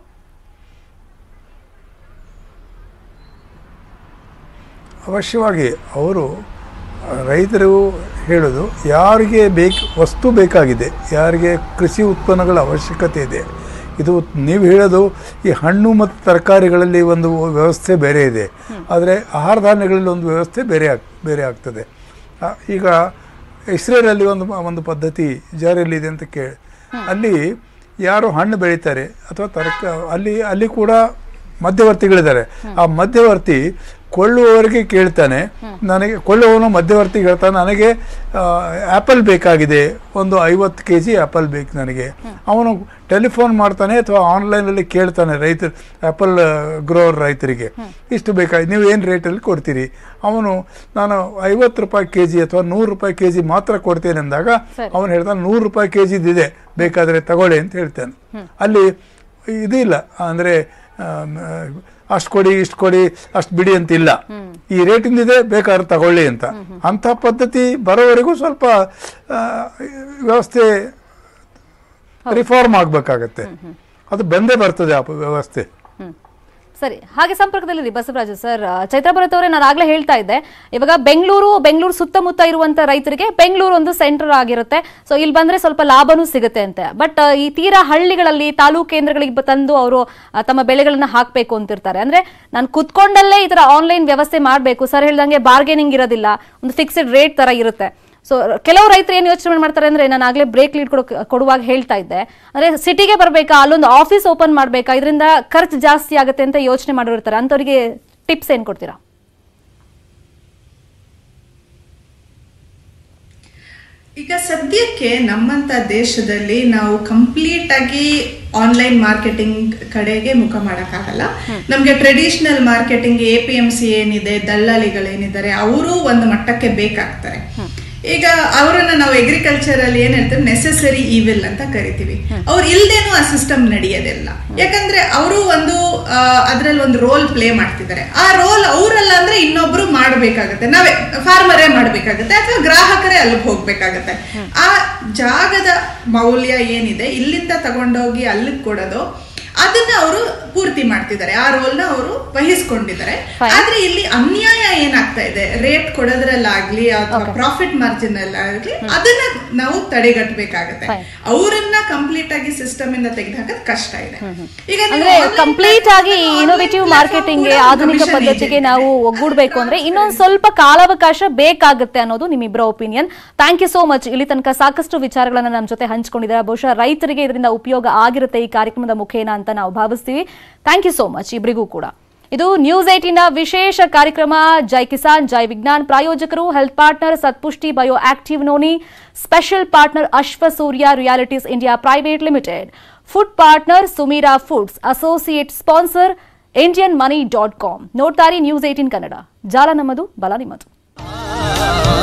ಅವಶ್ಯವಾಗಿ ಅವರು ರೈತರು ಹೇಳೋದು ಯಾರಿಗೆ ಬೇಕು ವಸ್ತು ಬೇಕಾಗಿದೆ ಯಾರಿಗೆ ಕೃಷಿ ಉತ್ಪನ್ನಗಳ ಅವಶ್ಯಕತೆ ಇದೆ ಇದು ನೀವು ಹೇಳೋದು ಈ ಹಣ್ಣು ಮತ್ತು ತರಕಾರಿಗಳಲ್ಲಿ ಒಂದು ವ್ಯವಸ್ಥೆ ಬೇರೆ ಇದೆ ಆದರೆ ಆಹಾರ ಧಾನ್ಯಗಳಲ್ಲಿ ಒಂದು ವ್ಯವಸ್ಥೆ ಬೇರೆ ಆಗ್ ಬೇರೆ ಆಗ್ತದೆ ಆ, ಈಗ ಇಸ್ರೇಲಲ್ಲಿ ಒಂದು ಒಂದು ಪದ್ಧತಿ ಜಾರಿಯಲ್ಲಿದೆ ಅಂತ ಕೇಳಿ ಅಲ್ಲಿ ಯಾರು ಹಣ್ಣು ಬೆಳೀತಾರೆ ಅಥವಾ ತರಕ ಅಲ್ಲಿ ಅಲ್ಲಿ ಕೂಡ ಮಧ್ಯವರ್ತಿಗಳಿದ್ದಾರೆ ಆ ಮಧ್ಯವರ್ತಿ ಕೊಳ್ಳುವವರಿಗೆ ಕೇಳ್ತಾನೆ ನನಗೆ ಕೊಳ್ಳುವವನು ಮಧ್ಯವರ್ತಿ ಹೇಳ್ತಾನೆ ನನಗೆ ಆ್ಯಪಲ್ ಬೇಕಾಗಿದೆ ಒಂದು ಐವತ್ತು ಕೆ ಜಿ ಆ್ಯಪಲ್ ಬೇಕು ನನಗೆ ಅವನು ಟೆಲಿಫೋನ್ ಮಾಡ್ತಾನೆ ಅಥವಾ ಆನ್ಲೈನಲ್ಲಿ ಕೇಳ್ತಾನೆ ರೈತರು ಆ್ಯಪಲ್ ಗ್ರೋವರ್ ರೈತರಿಗೆ ಇಷ್ಟು ಬೇಕಾಗಿ ನೀವು ಏನು ರೇಟಲ್ಲಿ ಕೊಡ್ತೀರಿ ಅವನು ನಾನು ಐವತ್ತು ರೂಪಾಯಿ ಕೆ ಜಿ ಅಥವಾ ನೂರು ರೂಪಾಯಿ ಕೆ ಜಿ ಮಾತ್ರ ಕೊಡ್ತೇನೆ ಅಂದಾಗ ಸರಿ. ಅವನು ಹೇಳ್ತಾನೆ ನೂರು ರೂಪಾಯಿ ಕೆ ಜಿದಿದೆ ಬೇಕಾದರೆ ತಗೊಳ್ಳಿ ಅಂತ ಹೇಳ್ತಾನೆ ಅಲ್ಲಿ ಇದು ಇಲ್ಲ ಅಂದರೆ ಅಷ್ಟು ಕೊಡಿ ಇಷ್ಟು ಕೊಡಿ ಅಷ್ಟು ಬಿಡಿ ಅಂತ ಇಲ್ಲ ಈ ರೇಟಿಂದಿದೆ ಬೇಕಾದ್ರೆ ತಗೊಳ್ಳಿ ಅಂತ ಅಂಥ ಪದ್ಧತಿ ಬರೋವರೆಗೂ ಸ್ವಲ್ಪ ಆ, ವ್ಯವಸ್ಥೆ ರಿಫಾರ್ಮ್ ಆಗಬೇಕಾಗತ್ತೆ ಅದು ಬಂದೇ ಬರ್ತದೆ ಆ ಪ- ವ್ಯವಸ್ಥೆ ಹ್ಮ್. ಸರಿ ಹಾಗೆ ಸಂಪರ್ಕದಲ್ಲಿ ಬಸವರಾಜು ಸರ್ ಆ, ಚೈತ್ರ ಭರತ್ ಅವರೇ ನಾನು ಆಗ್ಲೇ ಹೇಳ್ತಾ ಇದ್ದೆ ಇವಾಗ ಬೆಂಗಳೂರು ಬೆಂಗಳೂರು ಸುತ್ತಮುತ್ತ ಇರುವಂತ ರೈತರಿಗೆ ಬೆಂಗಳೂರು ಒಂದು ಸೆಂಟರ್ ಆಗಿರುತ್ತೆ ಸೊ ಇಲ್ಲಿ ಬಂದ್ರೆ ಸ್ವಲ್ಪ ಲಾಭನೂ ಸಿಗುತ್ತೆ ಅಂತೆ ಬಟ್ ಈ ತೀರಾ ಹಳ್ಳಿಗಳಲ್ಲಿ ತಾಲೂಕು ಕೇಂದ್ರಗಳಿಗೆ ಬ- ತಂದು ಅವರು ತಮ್ಮ ಬೆಳೆಗಳನ್ನ ಹಾಕ್ಬೇಕು ಅಂತಿರ್ತಾರೆ ಅಂದ್ರೆ ನಾನು ಕುತ್ಕೊಂಡಲ್ಲೇ ಈ ತರ ಆನ್ಲೈನ್ ವ್ಯವಸ್ಥೆ ಮಾಡಬೇಕು ಸರ್ ಹೇಳ್ದಂಗೆ ಬಾರ್ಗೇನಿಂಗ್ ಇರೋದಿಲ್ಲ ಒಂದು ಫಿಕ್ಸ್ಡ್ ರೇಟ್ ತರ ಇರುತ್ತೆ ಸೊ ಕೆಲವು ರೈತರು ಏನು ಯೋಚನೆ ಮಾಡ್ತಾರೆ ಅಂದ್ರೆ ನಾನು ಆಗ್ಲೇ ಬ್ರೇಕ್ ಲೀಡ್ ಕೊಡೋ ಕೊಡುವಾಗ ಹೇಳ್ತಾ ಇದ್ದೆ ಅಂದ್ರೆ ಸಿಟಿಗೆ ಬರ್ಬೇಕಾ ಅಲ್ಲೊಂದು ಆಫೀಸ್ ಓಪನ್ ಮಾಡ್ಬೇಕಾ ಇದರಿಂದ ಖರ್ಚು ಜಾಸ್ತಿ ಆಗುತ್ತೆ ಅಂತ ಯೋಚನೆ ಮಾಡಿರ್ತಾರೆ ಅಂತವರಿಗೆ ಟಿಪ್ಸ್ ಏನ್ ಕೊಡ್ತೀರಾ ಈಗ ಸದ್ಯಕ್ಕೆ ನಮ್ಮಂತ ದೇಶದಲ್ಲಿ ನಾವು ಕಂಪ್ಲೀಟ್ ಆಗಿ ಆನ್ಲೈನ್ ಮಾರ್ಕೆಟಿಂಗ್ ಕಡೆಗೆ ಮುಖ ಮಾಡಕ್ಕಾಗಲ್ಲ ನಮ್ಗೆ traditional marketing A P M C ಏನಿದೆ ದಲ್ಲಾಳಿಗಳೇನಿದ್ದಾರೆ ಅವರು ಒಂದು ಮಟ್ಟಕ್ಕೆ ಬೇಕಾಗ್ತಾರೆ ಈಗ ಅವರನ್ನ ನಾವು ಅಗ್ರಿಕಲ್ಚರ್ ಅಲ್ಲಿ ಏನ್ ಹೇಳ್ತೀವಿ ನೆಸೆಸರಿ ಈವಿಲ್ ಅಂತ ಕರಿತೀವಿ ಅವ್ರು ಇಲ್ದೇನು ಆ ಸಿಸ್ಟಮ್ ನಡೆಯೋದಿಲ್ಲ ಯಾಕಂದ್ರೆ ಅವರು ಒಂದು ಅದ್ರಲ್ಲಿ ಒಂದು ರೋಲ್ ಪ್ಲೇ ಮಾಡ್ತಿದ್ದಾರೆ ಆ ರೋಲ್ ಅವರಲ್ಲ ಅಂದ್ರೆ ಇನ್ನೊಬ್ರು ಮಾಡ್ಬೇಕಾಗತ್ತೆ ನಾವೇ ಫಾರ್ಮರೇ ಮಾಡ್ಬೇಕಾಗತ್ತೆ ಅಥವಾ ಗ್ರಾಹಕರೇ ಅಲ್ಲಿಗೆ ಹೋಗ್ಬೇಕಾಗತ್ತೆ ಆ ಜಾಗದ ಮೌಲ್ಯ ಏನಿದೆ ಇಲ್ಲಿಂದ ತಗೊಂಡೋಗಿ ಅಲ್ಲಿಗೆ ಕೊಡೋದು ಅದನ್ನ ಅವರು ಪೂರ್ತಿ ಮಾಡ್ತಿದ್ದಾರೆ ಆ ರೋಲ್ನ ಅವರು ವಹಿಸ್ಕೊಂಡಿದ್ದಾರೆ Fine. ಆದ್ರೆ ಇಲ್ಲಿ ಅನ್ಯಾಯ ಏನಾಗ್ತಾ ಇದೆ ರೇಟ್ ಕೊಡೋದ್ರಲ್ಲಾಗ್ಲಿ ಅಥವಾ ಪ್ರಾಫಿಟ್ ಮಾರ್ಜಿನ್ ಅಲ್ಲಾಗ್ಲಿ ಅದನ್ನ ನಾವು ತಡೆಗಟ್ಟಬೇಕಾಗತ್ತೆ Fine. ಅವರನ್ನ ಕಂಪ್ಲೀಟ್ ಆಗಿ ಸಿಸ್ಟಮ್ ಇಂದ ತೆಗೆದುಹಾಕೋದು ಕಷ್ಟ ಇದೆ ಈಗ ನೀವು ಅಂದ್ರೆ online ಕಂಪ್ಲೀಟ್ ಆಗಿ platform, innovative online marketing platform ಕೂಡ ಆಧುನಿಕ commission ಪದ್ಧತಿಗೆ agent ನಾವು ಇದೆ. ಒಗ್ಗೂಡ್ಬೇಕು ಅಂದ್ರೆ ಇನ್ನೊಂದು ಸ್ವಲ್ಪ ಕಾಲಾವಕಾಶ ಬೇಕಾಗುತ್ತೆ ಅನ್ನೋದು ನಿಮ್ಮಿಬ್ಬರ opinion thank you so much ಇಲ್ಲಿ ತನಕ ಸಾಕಷ್ಟು ವಿಚಾರಗಳನ್ನ ನಮ್ಮ ಜೊತೆ ಹಂಚ್ಕೊಂಡಿದ್ದಾರೆ ಬಹುಶಃ ರೈತರಿಗೆ ಇದರಿಂದ ಉಪಯೋಗ ಆಗಿರುತ್ತೆ ಈ ಕಾರ್ಯಕ್ರಮದ ಮುಖೇನ ಅಂತ ನಾವು ಭಾವಿಸ್ತೀವಿ ಥ್ಯಾಂಕ್ ಯು ಸೋ ಮಚ್ ಇಬ್ಬರಿಗೂ ಕೂಡ ಇದು ನ್ಯೂಸ್ ಏಟಿನ ವಿಶೇಷ ಕಾರ್ಯಕ್ರಮ ಜೈ ಕಿಸಾನ್ ಜೈ ವಿಜ್ಞಾನ್ ಪ್ರಾಯೋಜಕರು health partner Satpushti bio active noni special partner Ashwa Surya realities India private limited food partner Sumeera foods associate sponsor Indian money dot com ನೋಡ್ತಾರೆ ನ್ಯೂಸ್ ಏಟಿನ್ ಕನ್ನಡ ಜಾಲ ನಮ್ಮದು ಬಲ ನಿಮ್ಮದು